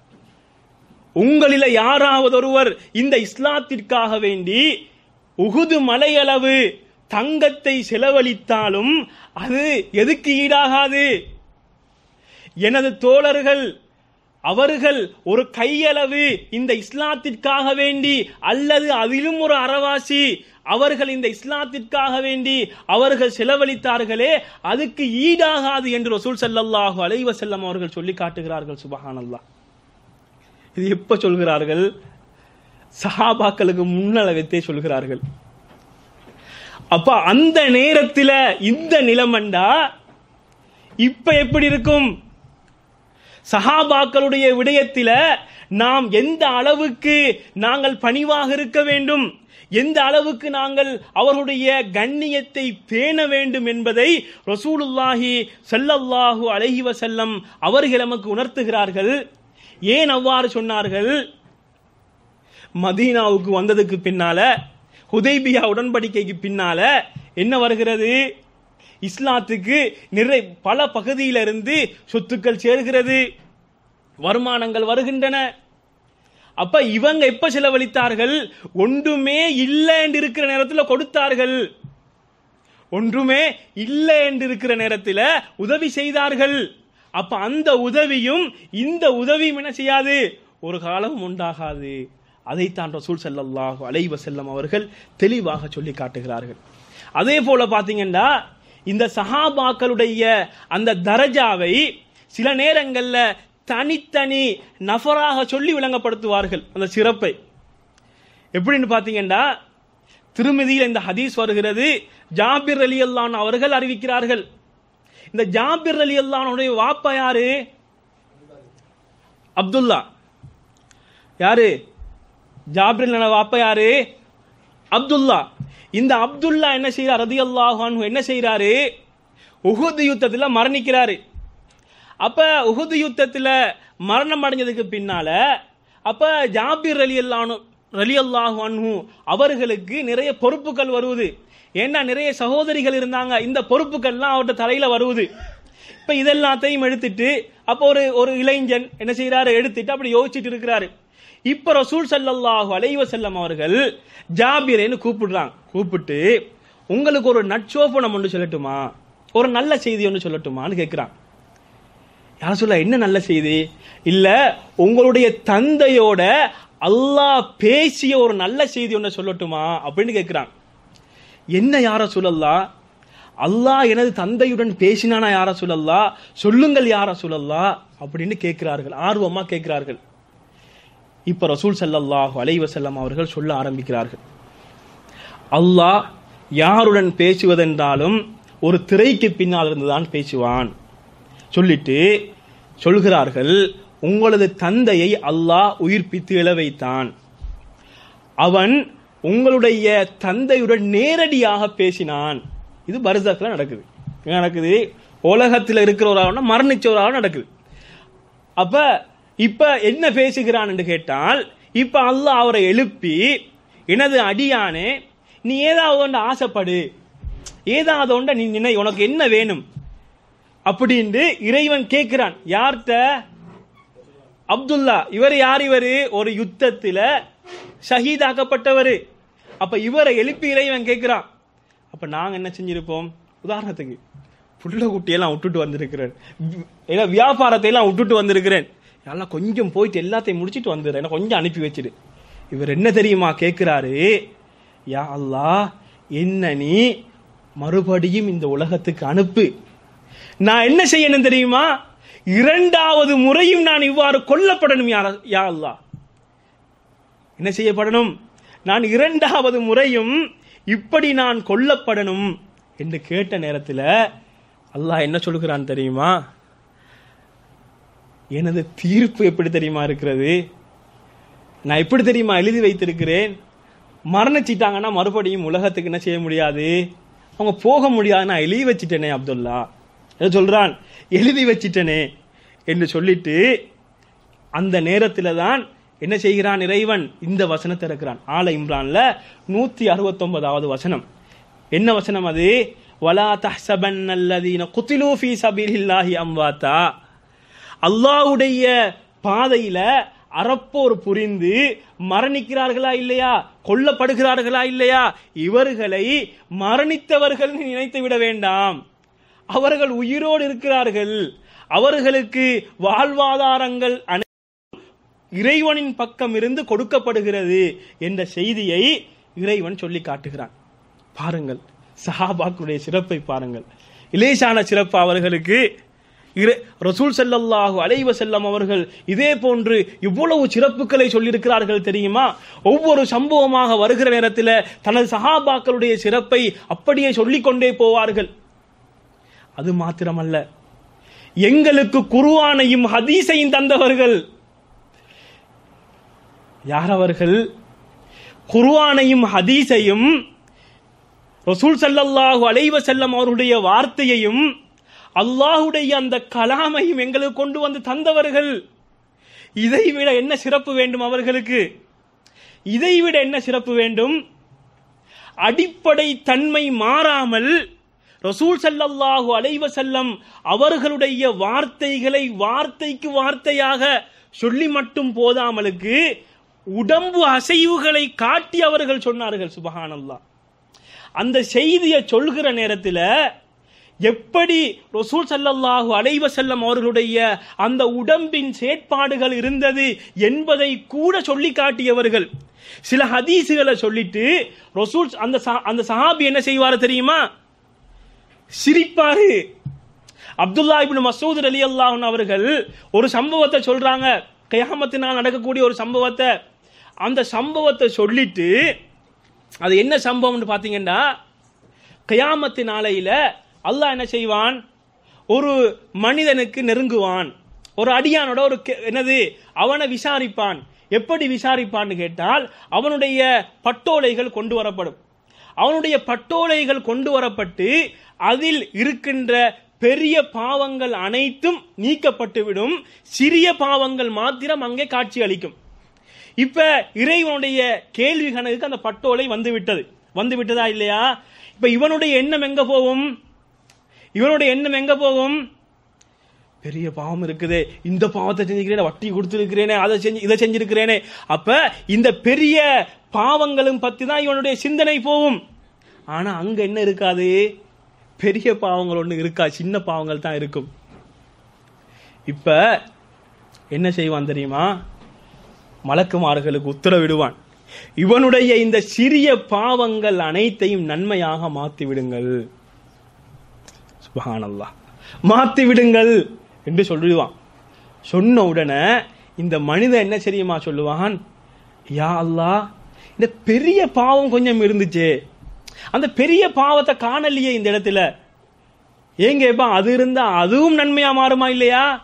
உங்களில யாராவது ஒருவர் இந்த இஸ்லாத்திற்காக வேண்டி உகுது மலையளவு தங்கத்தை செலவழித்தாலும் அது எதுக்கு ஈடாகாது எனது தோழர்கள் அவர்கள் ஒரு கையளவு இந்த இஸ்லாத்திற்காக வேண்டி அல்லது அதிலும் ஒரு அறவாசி அவர்கள் இந்த இஸ்லாத்திற்காக வேண்டி அவர்கள் செலவழித்தார்களே அதுக்கு ஈடாகாது என்று ரசூல் ஸல்லல்லாஹு அலைஹி வஸல்லம் அவர்கள் சொல்லி காட்டுகிறார்கள் சுபஹானல்லாஹ் இது எப்ப சொல்கிறார்கள் சஹாபாக்களுக்கு முன்னளவத்தே சொல்கிறார்கள் அப்ப அந்த நேரத்தில் இந்த நிலமண்டா இப்ப எப்படி இருக்கும் சஹாபாக்களுடைய விடயத்தில நாம் எந்த அளவுக்கு நாங்கள் பணிவாக இருக்க வேண்டும் எந்த அளவுக்கு நாங்கள் அவர்களுடைய கண்ணியத்தை பேண வேண்டும் என்பதை ரசூலுல்லாஹி ஸல்லல்லாஹு அலைஹி வஸல்லம் அவர்கள் நமக்கு உணர்த்துகிறார்கள் ஏன் அவ்வாறு சொன்னார்கள் மதீனாவுக்கு வந்ததுக்கு பின்னால ஹுதைபியா உடன்படிக்கைக்கு பின்னால என்ன வருகிறது இஸ்லாத்துக்கு நிறை பல பகுதியிலிருந்து சொத்துக்கள் சேர்கிறது வருமானங்கள் வருகின்றன அப்ப இவங்க எப்ப செலவழித்தார்கள் ஒன்றுமே இல்லை என்று இருக்கிற நேரத்தில் கொடுத்தார்கள் ஒன்றுமே இல்லை என்று இருக்கிற நேரத்தில் உதவி செய்தார்கள் அப்ப அந்த உதவியும் இந்த உதவியும் என்ன செய்யாது ஒரு காலம் உண்டாகாது அதைத்தான் ரசூல் ஸல்லல்லாஹு அலைஹி வஸல்லம் அவர்கள் தெளிவாக சொல்லி காட்டுகிறார்கள் அதே போல பாத்தீங்கன்னா இந்த சஹாபாக்களுடைய அந்த தரஜாவை சில நேரங்கள்ல தனித்தனி நபராக சொல்லி விளங்கப்படுத்துவார்கள் அந்த சிறப்பை எப்படின்னு பாத்தீங்கன்னா திருமதியில் இந்த ஹதீஸ் வருகிறது ஜாபிர் அலி அல்லான் அவர்கள் அறிவிக்கிறார்கள் இந்த ஜாபிர் அலி அல்லானுடைய வாப்பா யாரு அப்துல்லா யாரு ஜாபிர் வாப்பா யாரு அப்துல்லா இந்த அப்துல்லா என்ன செய்யறார் ரதி அல்லாஹான் என்ன செய்யறாரு உஹுது யுத்தத்தில் மரணிக்கிறாரு அப்ப உஹுது யுத்தத்தில் மரணம் அடைஞ்சதுக்கு பின்னால அப்ப ஜாபிர் அலி அல்லானு ரலி அல்லாஹு அன்ஹு அவர்களுக்கு நிறைய பொறுப்புகள் வருவது ஏன்னா நிறைய சகோதரிகள் இருந்தாங்க இந்த பொறுப்புகள்லாம் அவர்கிட்ட தலையில வருவது இப்ப இதெல்லாத்தையும் எடுத்துட்டு அப்போ ஒரு ஒரு இளைஞன் என்ன செய்யறாரு எடுத்துட்டு அப்படி யோசிச்சுட்டு இருக்கிறாரு இப்ப ரசூல் ஸல்லல்லாஹு அலைஹி வஸல்லம் அவர்கள் ஜாபிரேன்னு கூப்பிடுறாங்க கூப்பிட்டு உங்களுக்கு ஒரு நட்சோபனம் ஒன்று சொல்லட்டுமா ஒரு நல்ல செய்தி ஒன்று சொல்லட்டுமான்னு கேட்கிறான் யார் சொல்ல என்ன நல்ல செய்தி இல்ல உங்களுடைய தந்தையோட அல்லாஹ் பேசிய ஒரு நல்ல செய்தி ஒன்று சொல்லட்டுமா அப்படின்னு கேட்கிறான் என்ன யார சொல்லல்லா அல்லாஹ் எனது தந்தையுடன் பேசினானா யார சொல்லல்லா சொல்லுங்கள் யார சொல்லல்லா அப்படின்னு கேட்கிறார்கள் ஆர்வமா கேட்கிறார்கள் இப்ப ரசூல் ஸல்லல்லாஹு அலைஹி வஸல்லம் அவர்கள் சொல்ல ஆரம்பிக்கிறார்கள் அல்லாஹ் யாருடன் பேசுவதென்றாலும் ஒரு திரைக்கு பின்னால் இருந்துதான் பேசுவான் சொல்லிட்டு சொல்கிறார்கள் உங்களது தந்தையை அல்லாஹ் உயிர்ப்பித்து எழ வைத்தான் அவன் உங்களுடைய தந்தையுடன் நேரடியாக பேசினான் இது பர்சக்ல நடக்குது எங்க நடக்குது உலகத்தில் இருக்கிற ஒரு ஆளுனா மரணிச்ச ஒரு ஆள் நடக்குது அப்ப இப்ப என்ன பேசுகிறான் என்று கேட்டால் இப்ப அல்லாஹ் அவரை எழுப்பி எனது அடியானே நீ ஏதாவது ஒன்று ஆசைப்படு ஏதாவது ஒன்றை நீ நினை உனக்கு என்ன வேணும் அப்படின்ட்டு இறைவன் கேட்கிறான் யார்கிட்ட அப்துல்லா இவர் யார் இவரு ஒரு யுத்தத்துல ஷஹீதாக்கப்பட்டவர் அப்ப இவரை எழுப்பி இறைவன் கேட்கிறான் அப்ப நாங்க என்ன செஞ்சிருப்போம் உதாரணத்துக்கு புள்ள குட்டியெல்லாம் விட்டுட்டு வந்திருக்கிறேன் வி- ஏன்னா வியாபாரத்தை எல்லாம் விட்டுட்டு வந்திருக்கிறேன் எல்லாம் கொஞ்சம் போயிட்டு எல்லாத்தையும் முடிச்சிட்டு வந்துடுறேன் என்ன கொஞ்சம் அனுப்பி வச்சிடு இவர் என்ன தெரியுமா கேட்கிறாரு யா அல்லாஹ் என்ன நீ மறுபடியும் இந்த உலகத்துக்கு அனுப்பு நான் என்ன செய்யணும் தெரியுமா இரண்டாவது முறையும் நான் இவ்வாறு கொல்லப்படணும் யா யா அல்லாஹ் என்ன செய்யப்படணும் நான் இரண்டாவது முறையும் இப்படி நான் கொல்லப்படணும் என்று கேட்ட நேரத்தில் அல்லாஹ் என்ன சொல்கிறான் தெரியுமா எனது தீர்ப்பு எப்படி தெரியுமா இருக்கிறது நான் எப்படி தெரியுமா எழுதி வைத்திருக்கிறேன் மரணிச்சிட்டாங்கன்னா மறுபடியும் உலகத்துக்கு என்ன செய்ய முடியாது அவங்க போக முடியாது நான் எழுதி வச்சிட்டேனே அப்துல்லா என்ன சொல்றான் எழுதி வச்சிட்டேனே என்று சொல்லிட்டு அந்த நேரத்துல தான் என்ன செய்கிறான் இறைவன் இந்த வசனத்தை இருக்கிறான் ஆல இம்ரான்ல நூத்தி அறுபத்தொன்பதாவது வசனம் என்ன வசனம் அது வலா தஹ்சபன் அல்லதீன குத்திலூ ஃபீ சபீலில்லாஹி அம்வாத்தா அல்லாஹ்வுடைய பாதையில அறப்போர் புரிந்து மரணிக்கிறார்களா இல்லையா கொல்லப்படுகிறார்களா இல்லையா இவர்களை மரணித்தவர்கள் நினைத்து விட வேண்டாம் அவர்கள் உயிரோடு இருக்கிறார்கள் அவர்களுக்கு வாழ்வாதாரங்கள் அனை- இறைவனின் பக்கம் இருந்து கொடுக்கப்படுகிறது என்ற செய்தியை இறைவன் சொல்லி காட்டுகிறான் பாருங்கள் சஹாபாக்களுடைய சிறப்பை பாருங்கள் இலேசான சிறப்பு அவர்களுக்கு இறை- ரசூல் ஸல்லல்லாஹு அலைஹி வஸல்லம் அவர்கள் இதே போன்று இவ்வளவு சிறப்புகளை சொல்லியிருக்கிறார்கள் தெரியுமா ஒவ்வொரு சம்பவமாக வருகிற நேரத்தில் தனது சஹாபாக்களுடைய சிறப்பை அப்படியே சொல்லிக்கொண்டே போவார்கள் அது மாத்திரமல்ல எங்களுக்கு குருவானையும் ஹதீஸையும் தந்தவர்கள் யார் அவர்கள் குர்ஆனையும் ஹதீஸையும் ரசூல் ஸல்லல்லாஹு அலைஹி வஸல்லம் அவருடைய வார்த்தையையும் அல்லாஹ்வுடைய அந்த கலாமையும் எங்களுக்கு கொண்டு வந்து தந்தவர்கள் இதை விட என்ன சிறப்பு வேண்டும் அவர்களுக்கு இதை விட என்ன சிறப்பு வேண்டும் அடிப்படை தன்மை மாறாமல் ரசூல் ஸல்லல்லாஹு அலைஹி வஸல்லம் அவர்களுடைய வார்த்தைகளை வார்த்தைக்கு வார்த்தையாக சொல்லி மட்டும் போதாமலுக்கு உடம்பு அசைவுகளை காட்டி அவர்கள் சொன்னார்கள் சுபஹானல்லாஹ் அந்த செய்தியை சொல்கிற நேரத்தில் எப்படி ரசூல் ஸல்லல்லாஹு அலைஹி வஸல்லம் அவர்களுடைய அந்த உடம்பின் செயற்பாடுகள் இருந்தது என்பதை கூட சொல்லி காட்டியவர்கள் சில ஹதீஸுகளை சொல்லிட்டு ரசூல் அந்த சஹா- அந்த சஹாபி என்ன செய்வாரு தெரியுமா சிரிப்பாரு அப்துல்லா இப்னு மசூத் அலி அவர்கள் ஒரு சம்பவத்தை சொல்றாங்க கயாமத்தினால் நடக்கக்கூடிய ஒரு சம்பவத்தை அந்த சம்பவத்தை சொல்லிட்டு அது என்ன சம்பவம்னு பாத்தீங்கன்னா கயாமத்து நாளையில அல்லாஹ் என்ன செய்வான் ஒரு மனிதனுக்கு நெருங்குவான் ஒரு அடியானோட ஒரு கே- என்னது அவனை விசாரிப்பான் எப்படி விசாரிப்பான்னு கேட்டால் அவனுடைய பட்டோலைகள் கொண்டு வரப்படும் அவனுடைய பட்டோலைகள் கொண்டு வரப்பட்டு அதில் இருக்கின்ற பெரிய பாவங்கள் அனைத்தும் நீக்கப்பட்டுவிடும் சிறிய பாவங்கள் மாத்திரம் அங்கே காட்சி அளிக்கும் இப்ப இறைவனுடைய கேள்வி கணக்குக்கு அந்த பட்டோலை வந்து விட்டது வந்து விட்டதா இல்லையா இப்ப இவனுடைய எண்ணம் எங்க போகும் இவனுடைய எண்ணம் எங்க போகும் பெரிய பாவம் இருக்குதே இந்த பாவத்தை செஞ்சுக்கிறேனே வட்டி கொடுத்துருக்கிறேனே அதை செஞ்சு இதை செஞ்சிருக்கிறேனே அப்ப இந்த பெரிய பாவங்களும் பத்தி தான் இவனுடைய சிந்தனை போகும் ஆனா அங்க என்ன இருக்காது பெரிய பாவங்கள் ஒண்ணு இருக்கா சின்ன பாவங்கள் தான் இருக்கும் இப்ப என்ன செய்வான் தெரியுமா மலக்குமார்களுக்கு உத்தரவிடுவான் இவனுடைய இந்த சிறிய பாவங்கள் அனைத்தையும் நன்மையாக மாத்தி விடுங்கள் சுபஹானல்லாஹ் மாத்தி விடுங்கள் என்று சொல்லுவான் சொன்ன உடனே இந்த மனிதன் என்ன தெரியுமா சொல்லுவான் யா அல்லாஹ் இந்த பெரிய பாவம் கொஞ்சம் இருந்துச்சே அந்த பெரிய பாவத்தை காணலையே இந்த இடத்துல ஏன் கேட்பான் அது இருந்தா அதுவும் நன்மையா மாறுமா இல்லையா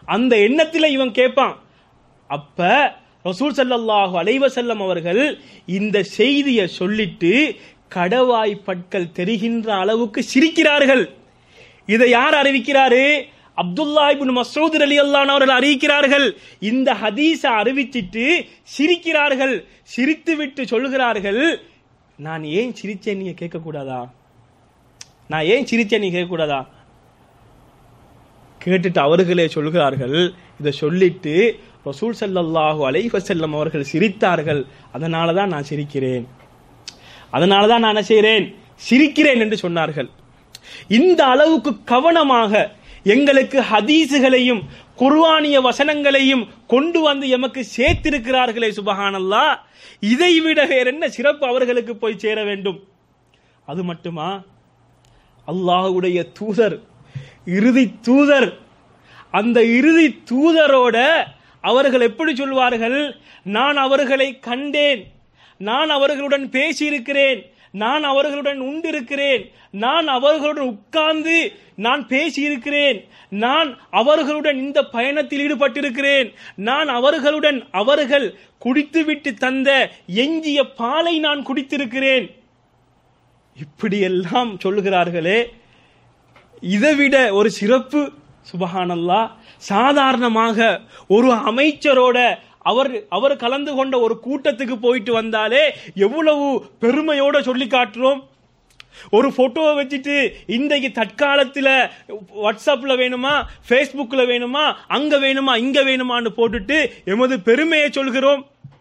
அந்த எண்ணத்துல இவன் கேட்பான் அப்ப ரசூல் ஸல்லல்லாஹு அலைஹி வஸல்லம் அவர்கள் இந்த செய்தியை சொல்லிட்டு கடவாய் பற்கள் தெரிகின்ற அளவுக்கு சிரிக்கிறார்கள் இதை யார் அறிவிக்கிறாரு அப்துல்லா இப்னு மஸ்ஊத் ரலியல்லாஹு அவர்கள் அறிவிக்கிறார்கள் இந்த ஹதீஸை அறிவிச்சிட்டு சிரிக்கிறார்கள் சிரித்துவிட்டு சொல்கிறார்கள் நான் ஏன் சிரிச்சேன் நீங்க கேட்க கூடாதா நான் ஏன் சிரிச்சேன் நீங்க கேட்க கூடாதா கேட்டுட்டு அவர்களே சொல்கிறார்கள் இதை சொல்லிட்டு ரசூல் ஸல்லல்லாஹு அலைஹி வஸல்லம் அவர்கள் சிரித்தார்கள் அதனால தான் நான் சிரிக்கிறேன் அதனால தான் நான் என்ன செய்கிறேன் சிரிக்கிறேன் என்று சொன்னார்கள் இந்த அளவுக்கு கவனமாக எங்களுக்கு ஹதீஸுகளையும் குர்ஆனிய வசனங்களையும் கொண்டு வந்து எமக்கு சேர்த்திருக்கிறார்களே சுபஹானல்லா இதை விட வேற என்ன சிறப்பு அவர்களுக்கு போய் சேர வேண்டும் அது மட்டுமா அல்லாஹ்வுடைய தூதர் இறுதி தூதர் அந்த இறுதி தூதரோட அவர்கள் எப்படி சொல்வார்கள் நான் அவர்களை கண்டேன் நான் அவர்களுடன் பேசியிருக்கிறேன் நான் அவர்களுடன் உண்டிருக்கிறேன் நான் அவர்களுடன் உட்கார்ந்து நான் பேசியிருக்கிறேன் நான் அவர்களுடன் இந்த பயணத்தில் ஈடுபட்டிருக்கிறேன் நான் அவர்களுடன் அவர்கள் குடித்துவிட்டு தந்த எஞ்சிய பாலை நான் குடித்திருக்கிறேன் இப்படியெல்லாம் சொல்லுகிறார்களே இதைவிட ஒரு சிறப்பு சுபஹானல்லா சாதாரணமாக ஒரு அமைச்சரோட அவர் அவர் கலந்து கொண்ட ஒரு கூட்டத்துக்கு போயிட்டு வந்தாலே எவ்வளவு பெருமையோட சொல்லி காட்டுறோம் ஒரு போட்டோவை வச்சுட்டு இன்றைக்கு தற்காலத்தில் வாட்ஸ்அப்ல வேணுமா ஃபேஸ்புக்ல வேணுமா அங்க வேணுமா இங்க வேணுமான்னு போட்டுட்டு எமது பெருமையை சொல்கிறோம்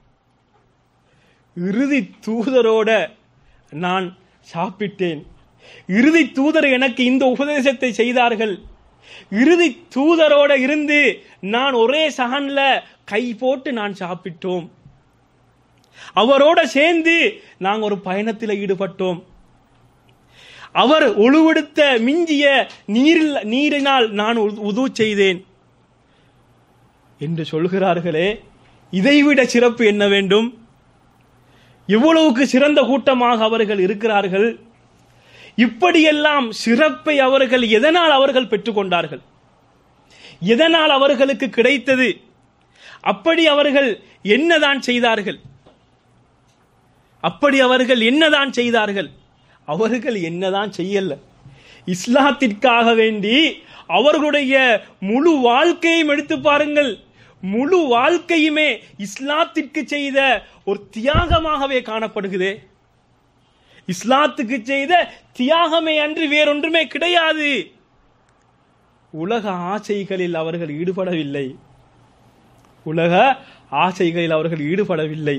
இறுதி தூதரோட நான் சாப்பிட்டேன் இறுதி தூதர் எனக்கு இந்த உபதேசத்தை செய்தார்கள் இறுதி தூதரோட இருந்து நான் ஒரே சகன்ல கை போட்டு நான் சாப்பிட்டோம் அவரோட சேர்ந்து நாங்க ஒரு பயணத்தில் ஈடுபட்டோம் அவர் ஒழுவெடுத்த மிஞ்சிய நீரில் நீரினால் நான் உது- உது செய்தேன் என்று சொல்கிறார்களே இதைவிட சிறப்பு என்ன வேண்டும் எவ்வளவுக்கு சிறந்த கூட்டமாக அவர்கள் இருக்கிறார்கள் இப்படியெல்லாம் சிறப்பை அவர்கள் எதனால் அவர்கள் பெற்றுக்கொண்டார்கள் எதனால் அவர்களுக்கு கிடைத்தது அப்படி அவர்கள் என்னதான் செய்தார்கள் அப்படி அவர்கள் என்னதான் செய்தார்கள் அவர்கள் என்னதான் செய்யல இஸ்லாத்திற்காக வேண்டி அவர்களுடைய முழு வாழ்க்கையும் எடுத்து பாருங்கள் முழு வாழ்க்கையுமே இஸ்லாத்திற்கு செய்த ஒரு தியாகமாகவே காணப்படுகிறதே இஸ்லாத்துக்கு செய்த தியாகமே அன்றி வேறொன்றுமே கிடையாது உலக ஆசைகளில் அவர்கள் ஈடுபடவில்லை உலக ஆசைகளில் அவர்கள் ஈடுபடவில்லை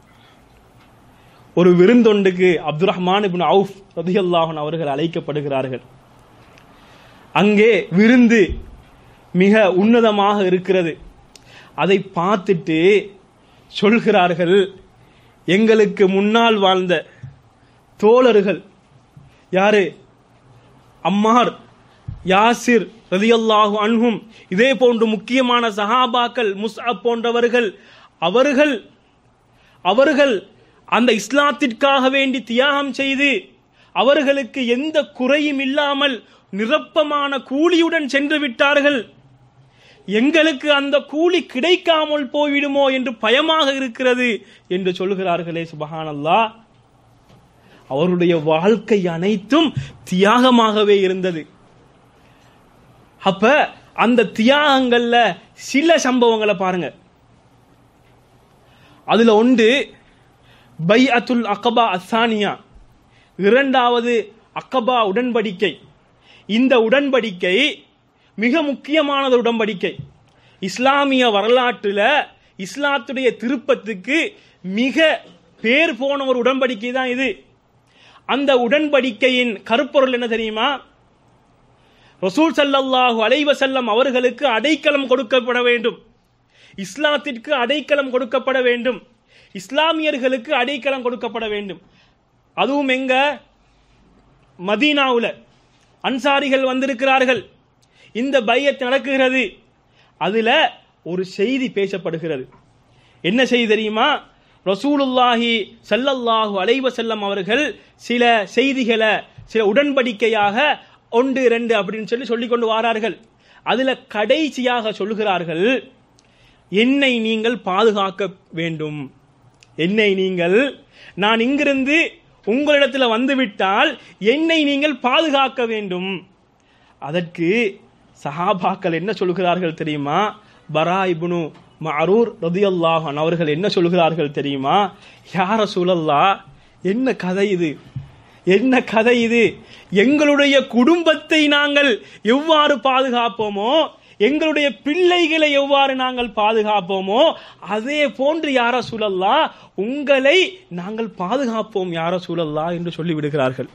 ஒரு விருந்தொண்டுக்கு அப்துல் ரஹ்மான் இப்னு அவுஃப் ரதியல்லாஹன் அவர்கள் அழைக்கப்படுகிறார்கள் அங்கே விருந்து மிக உன்னதமாக இருக்கிறது அதை பார்த்துட்டு சொல்கிறார்கள் எங்களுக்கு முன்னால் வாழ்ந்த தோழர்கள் யாரு அம்மார் யாசிர் ரலியல்லாஹு அன்ஹும் இதே போன்று முக்கியமான சஹாபாக்கள் முஸ்அப் போன்றவர்கள் அவர்கள் அவர்கள் அந்த இஸ்லாத்திற்காக வேண்டி தியாகம் செய்து அவர்களுக்கு எந்த குறையும் இல்லாமல் நிரப்பமான கூலியுடன் சென்று விட்டார்கள் எங்களுக்கு அந்த கூலி கிடைக்காமல் போய்விடுமோ என்று பயமாக இருக்கிறது என்று சொல்கிறார்களே சுபஹானல்லாஹ் அவருடைய வாழ்க்கை அனைத்தும் தியாகமாகவே இருந்தது அப்ப அந்த தியாகங்கள்ல சில சம்பவங்களை பாருங்க அதுல ஒன்று பை அத்துல் அக்கபா அசானியா இரண்டாவது அக்கபா உடன்படிக்கை இந்த உடன்படிக்கை மிக முக்கியமானது உடன்படிக்கை இஸ்லாமிய வரலாற்றில் இஸ்லாத்துடைய திருப்பத்துக்கு மிக பேர் போன ஒரு உடன்படிக்கை தான் இது அந்த உடன்படிக்கையின் கருப்பொருள் என்ன தெரியுமா ரசூல் ஸல்லல்லாஹு அலைஹி வஸல்லம் அவர்களுக்கு அடைக்கலம் கொடுக்கப்பட வேண்டும் இஸ்லாத்திற்கு அடைக்கலம் கொடுக்கப்பட வேண்டும் இஸ்லாமியர்களுக்கு அடைக்கலம் கொடுக்கப்பட வேண்டும் அதுவும் எங்க மதீனாவுல அன்சாரிகள் வந்திருக்கிறார்கள் இந்த பையத் நடக்குகிறது அதுல ஒரு செய்தி பேசப்படுகிறது என்ன செய்தி தெரியுமா ரசூலுல்லாஹி ஸல்லல்லாஹு அலைஹி வஸல்லம் அவர்கள் சில செய்திகளை சில உடன்படிக்கையாக ஒன்று ரெண்டு அப்படின்னு சொல்லி சொல்லிக் கொண்டு வாரார்கள் அதுல கடைசியாக சொல்கிறார்கள் என்னை நீங்கள் பாதுகாக்க வேண்டும் என்னை நீங்கள் நான் இங்கிருந்து உங்களிடத்துல வந்துவிட்டால் என்னை நீங்கள் பாதுகாக்க வேண்டும் அதற்கு சஹாபாக்கள் என்ன சொல்கிறார்கள் தெரியுமா பரா இப்னு மரூர் ரதியல்லாஹன் அவர்கள் என்ன சொல்கிறார்கள் தெரியுமா யார சூழல்லா என்ன கதை இது என்ன கதை இது எங்களுடைய குடும்பத்தை நாங்கள் எவ்வாறு பாதுகாப்போமோ எங்களுடைய பிள்ளைகளை எவ்வாறு நாங்கள் பாதுகாப்போமோ அதே போன்று யார சூழல்லா உங்களை நாங்கள் பாதுகாப்போம் யார சூழல்லா என்று சொல்லிவிடுகிறார்கள்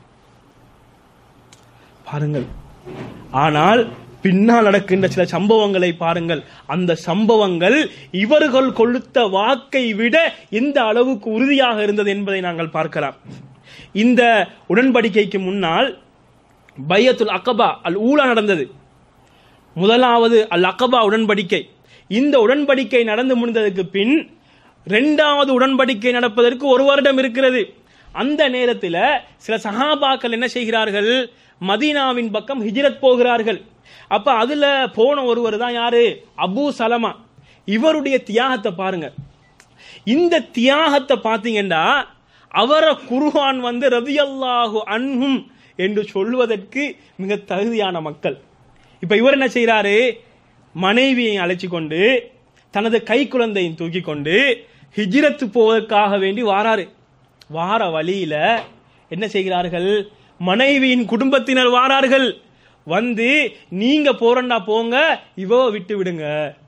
பாருங்கள் ஆனால் பின்னால் நடக்கின்ற சில சம்பவங்களை பாருங்கள் அந்த சம்பவங்கள் இவர்கள் கொளுத்த வாக்கை விட எந்த அளவுக்கு உறுதியாக இருந்தது என்பதை நாங்கள் பார்க்கலாம் இந்த உடன்படிக்கைக்கு முன்னால் பையத்துல் அக்கபா அல் ஊலா நடந்தது முதலாவது அல் அக்கபா உடன்படிக்கை இந்த உடன்படிக்கை நடந்து முடிந்ததற்கு பின் இரண்டாவது உடன்படிக்கை நடப்பதற்கு ஒரு வருடம் இருக்கிறது அந்த நேரத்தில் சில சஹாபாக்கள் என்ன செய்கிறார்கள் மதீனாவின் பக்கம் ஹிஜ்ரத் போகிறார்கள் அப்ப அதுல போன ஒருவர் தான் யாரு அபூ சலமா இவருடைய தியாகத்தை பாருங்க இந்த தியாகத்தை பாத்தீங்கன்னா அவரை குருவான் வந்து ரதியல்லாஹு அன்ஹும் என்று சொல்வதற்கு மிக தகுதியான மக்கள் இப்ப இவர் என்ன செய்யறாரு மனைவியை அழைச்சு கொண்டு தனது கை குழந்தையும் தூக்கி கொண்டு ஹிஜ்ரத்து போவதற்காக வேண்டி வாராரு வார வழியில என்ன செய்கிறார்கள் மனைவியின் குடும்பத்தினர் வாரார்கள் வந்து நீங்க போறண்டா போங்க இவ விட்டு விடுங்க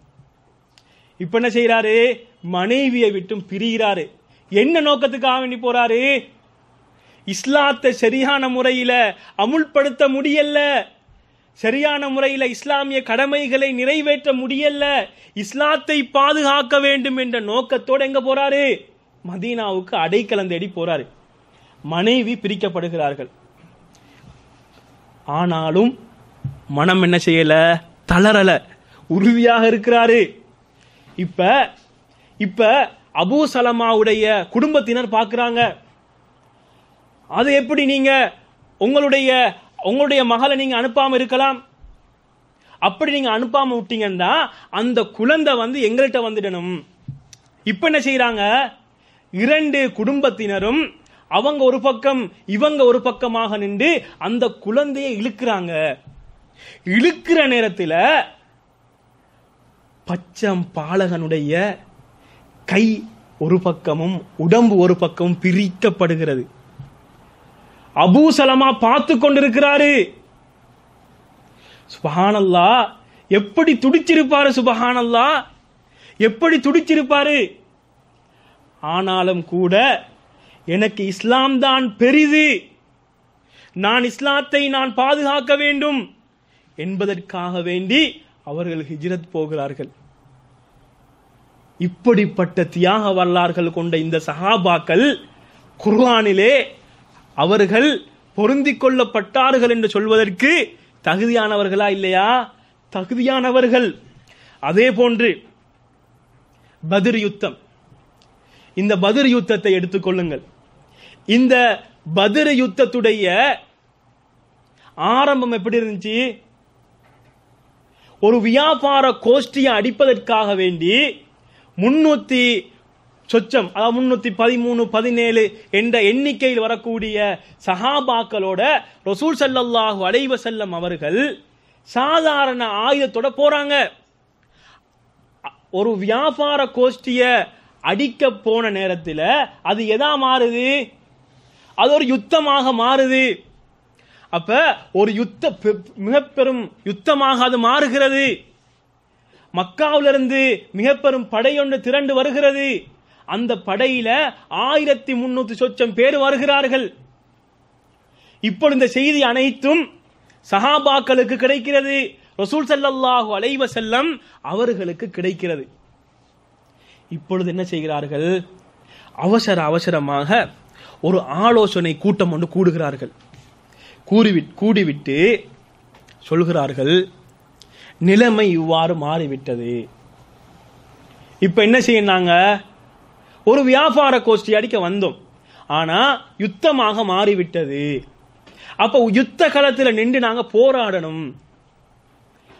இப்ப என்ன செய்யறாரு மனைவியை விட்டும் பிரிகிறாரு என்ன நோக்கத்துக்காக வேண்டி போறாரு இஸ்லாத்தை சரியான முறையில அமுல்படுத்த முடியல சரியான முறையில இஸ்லாமிய கடமைகளை நிறைவேற்ற முடியல இஸ்லாத்தை பாதுகாக்க வேண்டும் என்ற நோக்கத்தோடு எங்க போறாரு மதீனாவுக்கு அடைக்கலம் தேடி போறாரு மனைவி பிரிக்கப்படுகிறார்கள் ஆனாலும் மனம் என்ன செய்யல தளரல உறுதியாக இருக்கிறாரு இப்ப இப்ப அபூ சலமாவுடைய குடும்பத்தினர் பார்க்கறாங்க அது எப்படி நீங்க உங்களுடைய உங்களுடைய மகளை நீங்க அனுப்பாம இருக்கலாம் அப்படி நீங்க அனுப்பாம விட்டீங்கன்னா அந்த குழந்தை வந்து எங்கள்கிட்ட வந்துடணும் இப்ப என்ன செய்யறாங்க இரண்டு குடும்பத்தினரும் அவங்க ஒரு பக்கம் இவங்க ஒரு பக்கமாக நின்று அந்த குழந்தையை இழுக்கிறாங்க இழுக்கிற நேரத்தில் பச்சம் பாலகனுடைய கை ஒரு பக்கமும் உடம்பு ஒரு பக்கமும் பிரிக்கப்படுகிறது அபூசலமா பார்த்து கொண்டிருக்கிறாரு சுபஹானல்லா எப்படி துடிச்சிருப்பாரு சுபஹானல்லா எப்படி துடிச்சிருப்பாரு ஆனாலும் கூட எனக்கு இஸ்லாம் தான் பெரிது நான் இஸ்லாத்தை நான் பாதுகாக்க வேண்டும் என்பதற்காக வேண்டி அவர்கள் ஹிஜ்ரத் போகிறார்கள் இப்படிப்பட்ட தியாக வரலாறுகள் கொண்ட இந்த சஹாபாக்கள் குர்ஆனிலே அவர்கள் பொருந்திக் கொள்ளப்பட்டார்கள் என்று சொல்வதற்கு தகுதியானவர்களா இல்லையா தகுதியானவர்கள் அதே போன்று பத்ர் யுத்தம் இந்த பத்ர் யுத்தத்தை எடுத்துக்கொள்ளுங்கள் இந்த பத்ர் யுத்தத்துடைய ஆரம்பம் எப்படி இருந்துச்சு ஒரு வியாபார கோஷ்டியை அடிப்பதற்காக வேண்டி முன்னூத்தி சொச்சம் அதாவது முன்னூத்தி பதிமூணு பதினேழு என்ற எண்ணிக்கையில் வரக்கூடிய சஹாபாக்களோட ரசூல் ஸல்லல்லாஹு அலைஹி வஸல்லம் அவர்கள் சாதாரண ஆயுதத்தோட போறாங்க ஒரு வியாபார கோஷ்டிய அடிக்க போன நேரத்தில் அது எதா மாறுது அது ஒரு யுத்தமாக மாறுது அப்ப ஒரு யுத்த பெ- மிக பெரும் யுத்தமாக அது மாறுகிறது மக்காவிலிருந்து மிக பெரும் படையொன்று திரண்டு வருகிறது அந்த படையில ஆயிரத்தி முன்னூத்தி சொச்சம் பேர் வருகிறார்கள் இப்பொழுது இந்த செய்தி அனைத்தும் சஹாபாக்களுக்கு கிடைக்கிறது ரசூல் ஸல்லல்லாஹு அலைஹி வஸல்லம் அவர்களுக்கு கிடைக்கிறது இப்பொழுது என்ன செய்கிறார்கள் அவசர அவசரமாக ஒரு ஆலோசனை கூட்டம் ஒன்று கூடுகிறார்கள் கூறிவிட் கூடிவிட்டு சொல்கிறார்கள் நிலைமை இவ்வாறு மாறிவிட்டது இப்ப என்ன செய்யறாங்க ஒரு வியாபார கோஷ்டி அடிக்க வந்தோம் ஆனா யுத்தமாக மாறிவிட்டது அப்ப யுத்த களத்துல நின்று நாங்க போராடணும்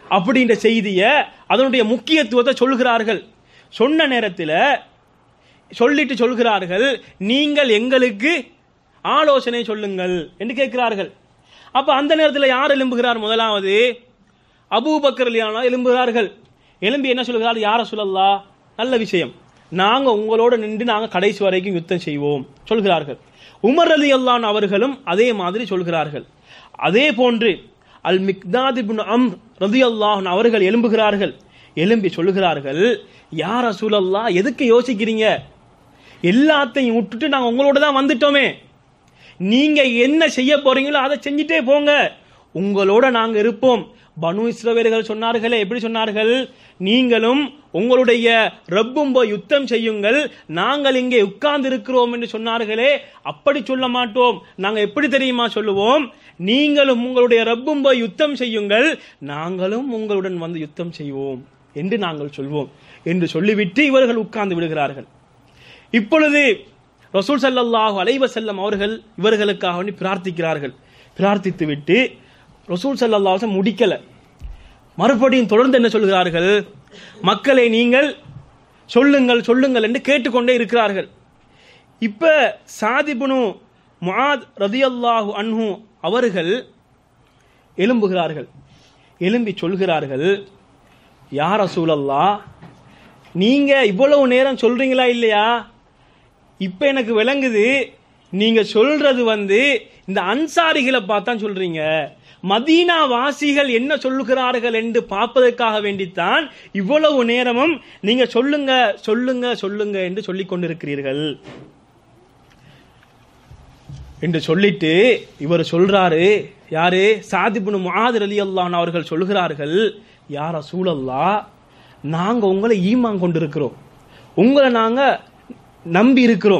அப்படின்ற செய்திய அதனுடைய முக்கியத்துவத்தை சொல்கிறார்கள் சொன்ன நேரத்தில் சொல்லிட்டு சொல்கிறார்கள் நீங்கள் எங்களுக்கு ஆலோசனை சொல்லுங்கள் என்று கேட்கிறார்கள் அப்ப அந்த நேரத்தில் யார் எழும்புகிறார் முதலாவது அபூபக்கர் அலியானா எழும்புகிறார்கள் எழும்பி என்ன சொல்கிறார் யார சொல்லல்லா நல்ல விஷயம் நாங்க உங்களோட நின்று நாங்க கடைசி வரைக்கும் யுத்தம் செய்வோம் சொல்கிறார்கள் உமர் அலி அல்லான் அவர்களும் அதே மாதிரி சொல்கிறார்கள் அதே போன்று அல் மிக்தாத் இப்னு அம் ரதி அல்லாஹன் அவர்கள் எழும்புகிறார்கள் எழும்பி சொல்லுகிறார்கள் யார் ரசூலல்லா எதுக்கு யோசிக்கிறீங்க எல்லாத்தையும் விட்டுட்டு நாங்க உங்களோட தான் வந்துட்டோமே நீங்க என்ன செய்ய போறீங்களோ அதை செஞ்சுட்டே போங்க உங்களோட நாங்க இருப்போம் பனு இஸ்ரவேலர்கள் சொன்னார்களே எப்படி சொன்னார்கள் நீங்களும் உங்களுடைய ரப்பும் போய் யுத்தம் செய்யுங்கள் நாங்கள் இங்கே உட்கார்ந்து இருக்கிறோம் என்று சொன்னார்களே அப்படி சொல்ல மாட்டோம் நாங்க எப்படி தெரியுமா சொல்லுவோம் நீங்களும் உங்களுடைய ரப்பும் போய் யுத்தம் செய்யுங்கள் நாங்களும் உங்களுடன் வந்து யுத்தம் செய்வோம் என்று நாங்கள் சொல்வோம் என்று சொல்லிவிட்டு இவர்கள் உட்கார்ந்து விடுகிறார்கள் இப்பொழுது ரசூல் ஸல்லல்லாஹு அலைஹி வஸல்லம் அவர்கள் இவர்களுக்காக வேண்டி பிரார்த்திக்கிறார்கள் பிரார்த்தித்து விட்டு ரசூல் ஸல்லல்லாஹு அலைஹி வஸல்லம் முடிக்கல மறுபடியும் தொடர்ந்து என்ன சொல்கிறார்கள் மக்களை நீங்கள் சொல்லுங்கள் சொல்லுங்கள் என்று கேட்டுக்கொண்டே இருக்கிறார்கள் இப்ப சாதிபுனு முஆத் ரதியல்லாஹு அன்ஹு அவர்கள் எழும்புகிறார்கள் எழும்பி சொல்கிறார்கள் யார் ரசூலல்லா நீங்க இவ்வளவு நேரம் சொல்றீங்களா இல்லையா இப்ப எனக்கு விளங்குது நீங்க சொல்றது வந்து இந்த அன்சாரிகளை பார்த்தான் சொல்றீங்க மதீனா வாசிகள் என்ன சொல்லுகிறார்கள் என்று பார்ப்பதற்காக வேண்டித்தான் இவ்வளவு நேரமும் நீங்க சொல்லுங்க சொல்லுங்க சொல்லுங்க என்று சொல்லிக் கொண்டிருக்கிறீர்கள் என்று சொல்லிட்டு இவர் சொல்றாரு யாரு சாதிபுனு முஆத் ரலியல்லாஹு அவர்கள் சொல்கிறார்கள் யார சூழல்லா நாங்க உங்களை ஈமான் கொண்டிருக்கிறோம் உங்களை நாங்க நம்பி இருக்கிறோம்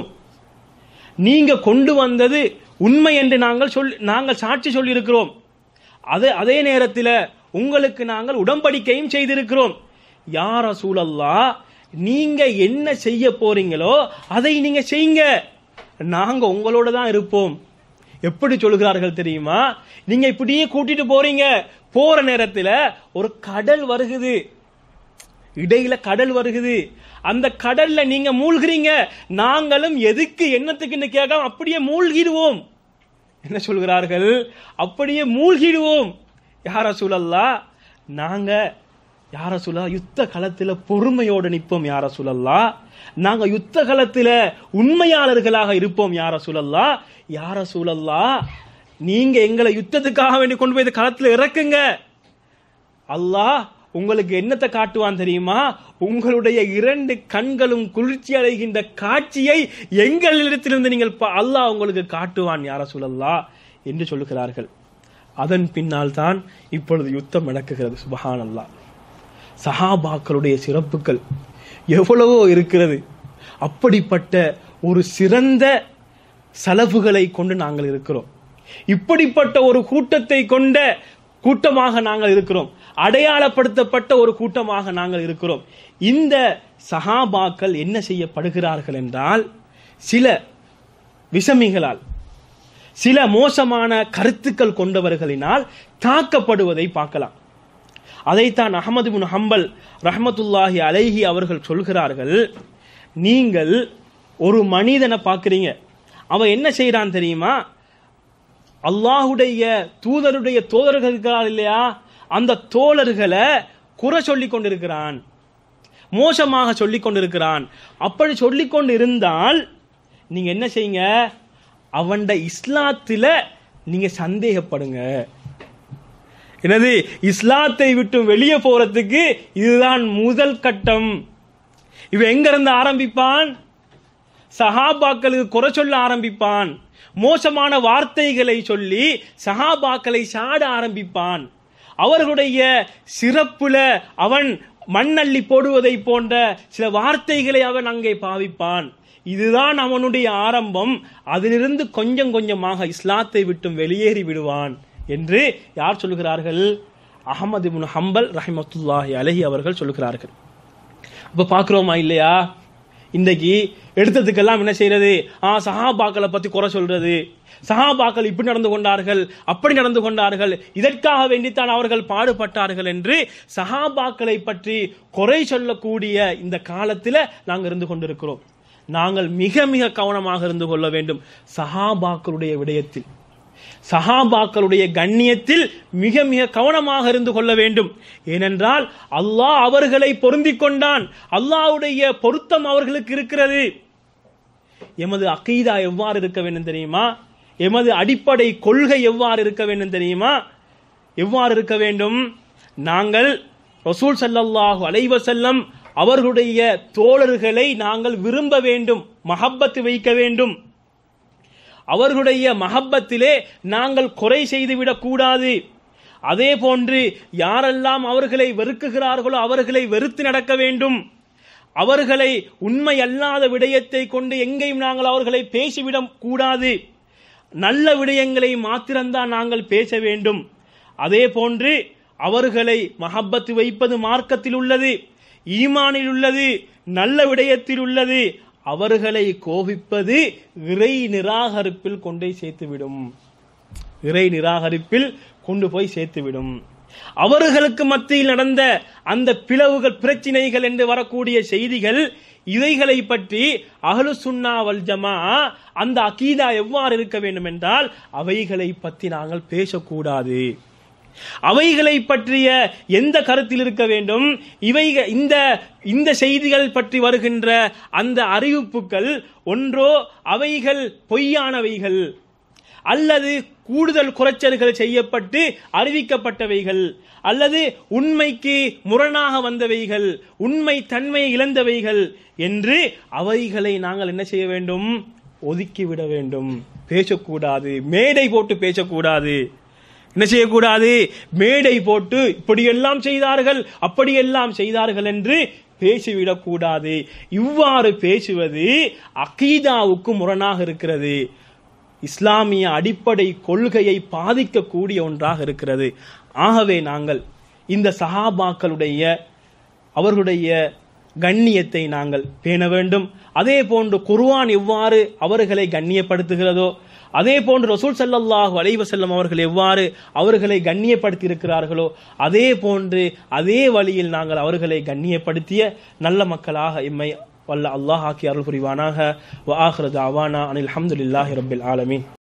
நீங்க கொண்டு வந்தது உண்மை என்று நாங்கள் சொல் நாங்கள் சாட்சி சொல்லியிருக்கிறோம் அது அதே நேரத்தில் உங்களுக்கு நாங்கள் உடன்படிக்கையும் செய்திருக்கிறோம் யார சூழல்லா நீங்க என்ன செய்ய போறீங்களோ அதை நீங்க செய்யுங்க நாங்க உங்களோட தான் இருப்போம் எப்படி சொல்கிறார்கள் தெரியுமா நீங்க இப்படியே கூட்டிட்டு போறீங்க போற நேரத்தில் ஒரு கடல் வருகுது இடையில கடல் வருகுது அந்த கடல்ல நீங்க மூழ்கிறீங்க நாங்களும் எதுக்கு என்னத்துக்குன்னு கேட்காம அப்படியே மூழ்கிடுவோம் என்ன சொல்கிறார்கள் அப்படியே மூழ்கிடுவோம் யார சூழல்லா நாங்க யார சூழலா யுத்த களத்துல பொறுமையோடு நிற்போம் யார சூழல்லா நாங்க யுத்த களத்துல உண்மையாளர்களாக இருப்போம் யார சூழல்லா யார சூழல்லா நீங்க எங்களை யுத்தத்துக்காக வேண்டி கொண்டு போய் இந்த களத்துல இறக்குங்க அல்லாஹ் உங்களுக்கு என்னத்தை காட்டுவான் தெரியுமா உங்களுடைய இரண்டு கண்களும் குளிர்ச்சி அடைகின்ற காட்சியை எங்களிடத்திலிருந்து நீங்கள் பா- அல்லாஹ் உங்களுக்கு காட்டுவான் யார சொல்லல்லா என்று சொல்லுகிறார்கள் அதன் பின்னால் தான் இப்பொழுது யுத்தம் நடக்குகிறது சுபஹான் அல்லாஹ் சஹாபாக்களுடைய சிறப்புகள் எவ்வளவோ இருக்கிறது அப்படிப்பட்ட ஒரு சிறந்த செலவுகளை கொண்டு நாங்கள் இருக்கிறோம் இப்படிப்பட்ட ஒரு கூட்டத்தை கொண்ட கூட்டமாக நாங்கள் இருக்கிறோம் அடையாளப்படுத்தப்பட்ட ஒரு கூட்டமாக நாங்கள் இருக்கிறோம் இந்த சஹாபாக்கள் என்ன செய்யப்படுகிறார்கள் என்றால் சில விஷமிகளால் சில மோசமான கருத்துக்கள் கொண்டவர்களினால் தாக்கப்படுவதை பார்க்கலாம் அதைத்தான் அகமது பின் ஹம்பல் ரஹமத்துல்லாஹி அலைஹி அவர்கள் சொல்கிறார்கள் நீங்கள் ஒரு மனிதனை பார்க்குறீங்க அவன் என்ன செய்றான் தெரியுமா அல்லாஹுடைய தூதருடைய தோழர்கள் இருக்கிறார் இல்லையா அந்த தோழர்களை குறை சொல்லிக் கொண்டிருக்கிறான் மோசமாக சொல்லிக் கொண்டிருக்கிறான் அப்படி சொல்லிக் கொண்டு இருந்தால் நீங்க என்ன செய்யுங்க அவன்ட இஸ்லாத்துல நீங்க சந்தேகப்படுங்க எனது இஸ்லாத்தை விட்டு வெளியே போறதுக்கு இதுதான் முதல் கட்டம் இவன் எங்க இருந்து ஆரம்பிப்பான் சஹாபாக்களுக்கு குறை சொல்ல ஆரம்பிப்பான் மோசமான வார்த்தைகளை சொல்லி சஹாபாக்களை சாட ஆரம்பிப்பான் அவர்களுடைய சிறப்புல அவன் மண்ணள்ளி போடுவதை போன்ற சில வார்த்தைகளை அவன் அங்கே பாவிப்பான் இதுதான் அவனுடைய ஆரம்பம் அதிலிருந்து கொஞ்சம் கொஞ்சமாக இஸ்லாத்தை விட்டும் வெளியேறி விடுவான் என்று யார் சொல்லுகிறார்கள் அகமது இப்னு ஹம்பல் ரஹிமத்துல்லாஹி அலஹி அவர்கள் சொல்லுகிறார்கள் அப்ப பார்க்கிறோமா இல்லையா இன்றைக்கு எடுத்ததுக்கெல்லாம் என்ன செய்யறது ஆ சஹாபாக்களை பத்தி குறை சொல்றது சஹாபாக்கள் இப்படி நடந்து கொண்டார்கள் அப்படி நடந்து கொண்டார்கள் இதற்காக வேண்டித்தான் அவர்கள் பாடுபட்டார்கள் என்று சஹாபாக்களை பற்றி குறை சொல்லக்கூடிய இந்த காலத்தில் நாங்கள் இருந்து கொண்டிருக்கிறோம் நாங்கள் மிக மிக கவனமாக இருந்து கொள்ள வேண்டும் சஹாபாக்களுடைய விடயத்தில் சஹாபாக்களுடைய கண்ணியத்தில் மிக மிக கவனமாக இருந்து கொள்ள வேண்டும் ஏனென்றால் அல்லாஹ் அவர்களை பொருந்திக் கொண்டான் அல்லாஹ்வுடைய பொருத்தம் அவர்களுக்கு இருக்கிறது எமது அகீதா எவ்வாறு இருக்க வேண்டும் தெரியுமா எமது அடிப்படை கொள்கை எவ்வாறு இருக்க வேண்டும் தெரியுமா எவ்வாறு இருக்க வேண்டும் நாங்கள் ரசூல் ஸல்லல்லாஹு அலைஹி வஸல்லம் அவர்களுடைய தோழர்களை நாங்கள் விரும்ப வேண்டும் மஹப்பத்து வைக்க வேண்டும் அவர்களுடைய மஹப்பத்திலே நாங்கள் குறை செய்துவிடக் கூடாது அதே போன்று யாரெல்லாம் அவர்களை வெறுக்குகிறார்களோ அவர்களை வெறுத்து நடக்க வேண்டும் அவர்களை உண்மை அல்லாத விடயத்தை கொண்டு எங்கேயும் நாங்கள் அவர்களை பேசிவிடக் கூடாது நல்ல விடயங்களை மாத்திரம்தான் நாங்கள் பேச வேண்டும் அதே போன்று அவர்களை மஹப்பத்து வைப்பது மார்க்கத்தில் உள்ளது ஈமானில் உள்ளது நல்ல விடயத்தில் உள்ளது அவர்களை கோபிப்பது இறை நிராகரிப்பில் கொண்டே சேர்த்துவிடும் இறை நிராகரிப்பில் கொண்டு போய் சேர்த்துவிடும் அவர்களுக்கு மத்தியில் நடந்த அந்த பிளவுகள் பிரச்சினைகள் என்று வரக்கூடிய செய்திகள் இவைகளை பற்றி அகலு சுன்னா வல் ஜமா அந்த அகீதா எவ்வாறு இருக்க வேண்டும் என்றால் அவைகளை பற்றி நாங்கள் பேசக்கூடாது அவைகளை பற்றிய எந்த கருத்தில் இருக்க வேண்டும் இவை இந்த இந்த செய்திகள் பற்றி வருகின்ற அந்த அறிவிப்புகள் ஒன்றோ அவைகள் பொய்யானவைகள் அல்லது கூடுதல் குறைச்சல்கள் செய்யப்பட்டு அறிவிக்கப்பட்டவைகள் அல்லது உண்மைக்கு முரணாக வந்தவைகள் உண்மை தன்மையை இழந்தவைகள் என்று அவைகளை நாங்கள் என்ன செய்ய வேண்டும் ஒதுக்கிவிட வேண்டும் பேசக்கூடாது மேடை போட்டு பேசக்கூடாது என்ன செய்யக்கூடாது மேடை போட்டு இப்படியெல்லாம் செய்தார்கள் அப்படியெல்லாம் செய்தார்கள் என்று பேசிவிடக்கூடாது இவ்வாறு பேசுவது அகீதாவுக்கு முரணாக இருக்கிறது இஸ்லாமிய அடிப்படை கொள்கையை பாதிக்கக்கூடிய ஒன்றாக இருக்கிறது ஆகவே நாங்கள் இந்த சஹாபாக்களுடைய அவர்களுடைய கண்ணியத்தை நாங்கள் பேண வேண்டும் அதே போன்று குர்ஆன் எவ்வாறு அவர்களை கண்ணியப்படுத்துகிறதோ அதே போன்று ரசூல் ஸல்லல்லாஹு அலைஹி வஸல்லம் அவர்கள் எவ்வாறு அவர்களை கண்ணியப்படுத்தி இருக்கிறார்களோ அதே போன்று அதே வழியில் நாங்கள் அவர்களை கண்ணியப்படுத்திய நல்ல மக்களாக எம்மை வல்ல அல்லாஹ் ஆக்கி அருள் புரிவானாக வ ஆஹிரு தஅவானா அனில் ஹம்துலில்லாஹி ரப்பில் ஆலமீன்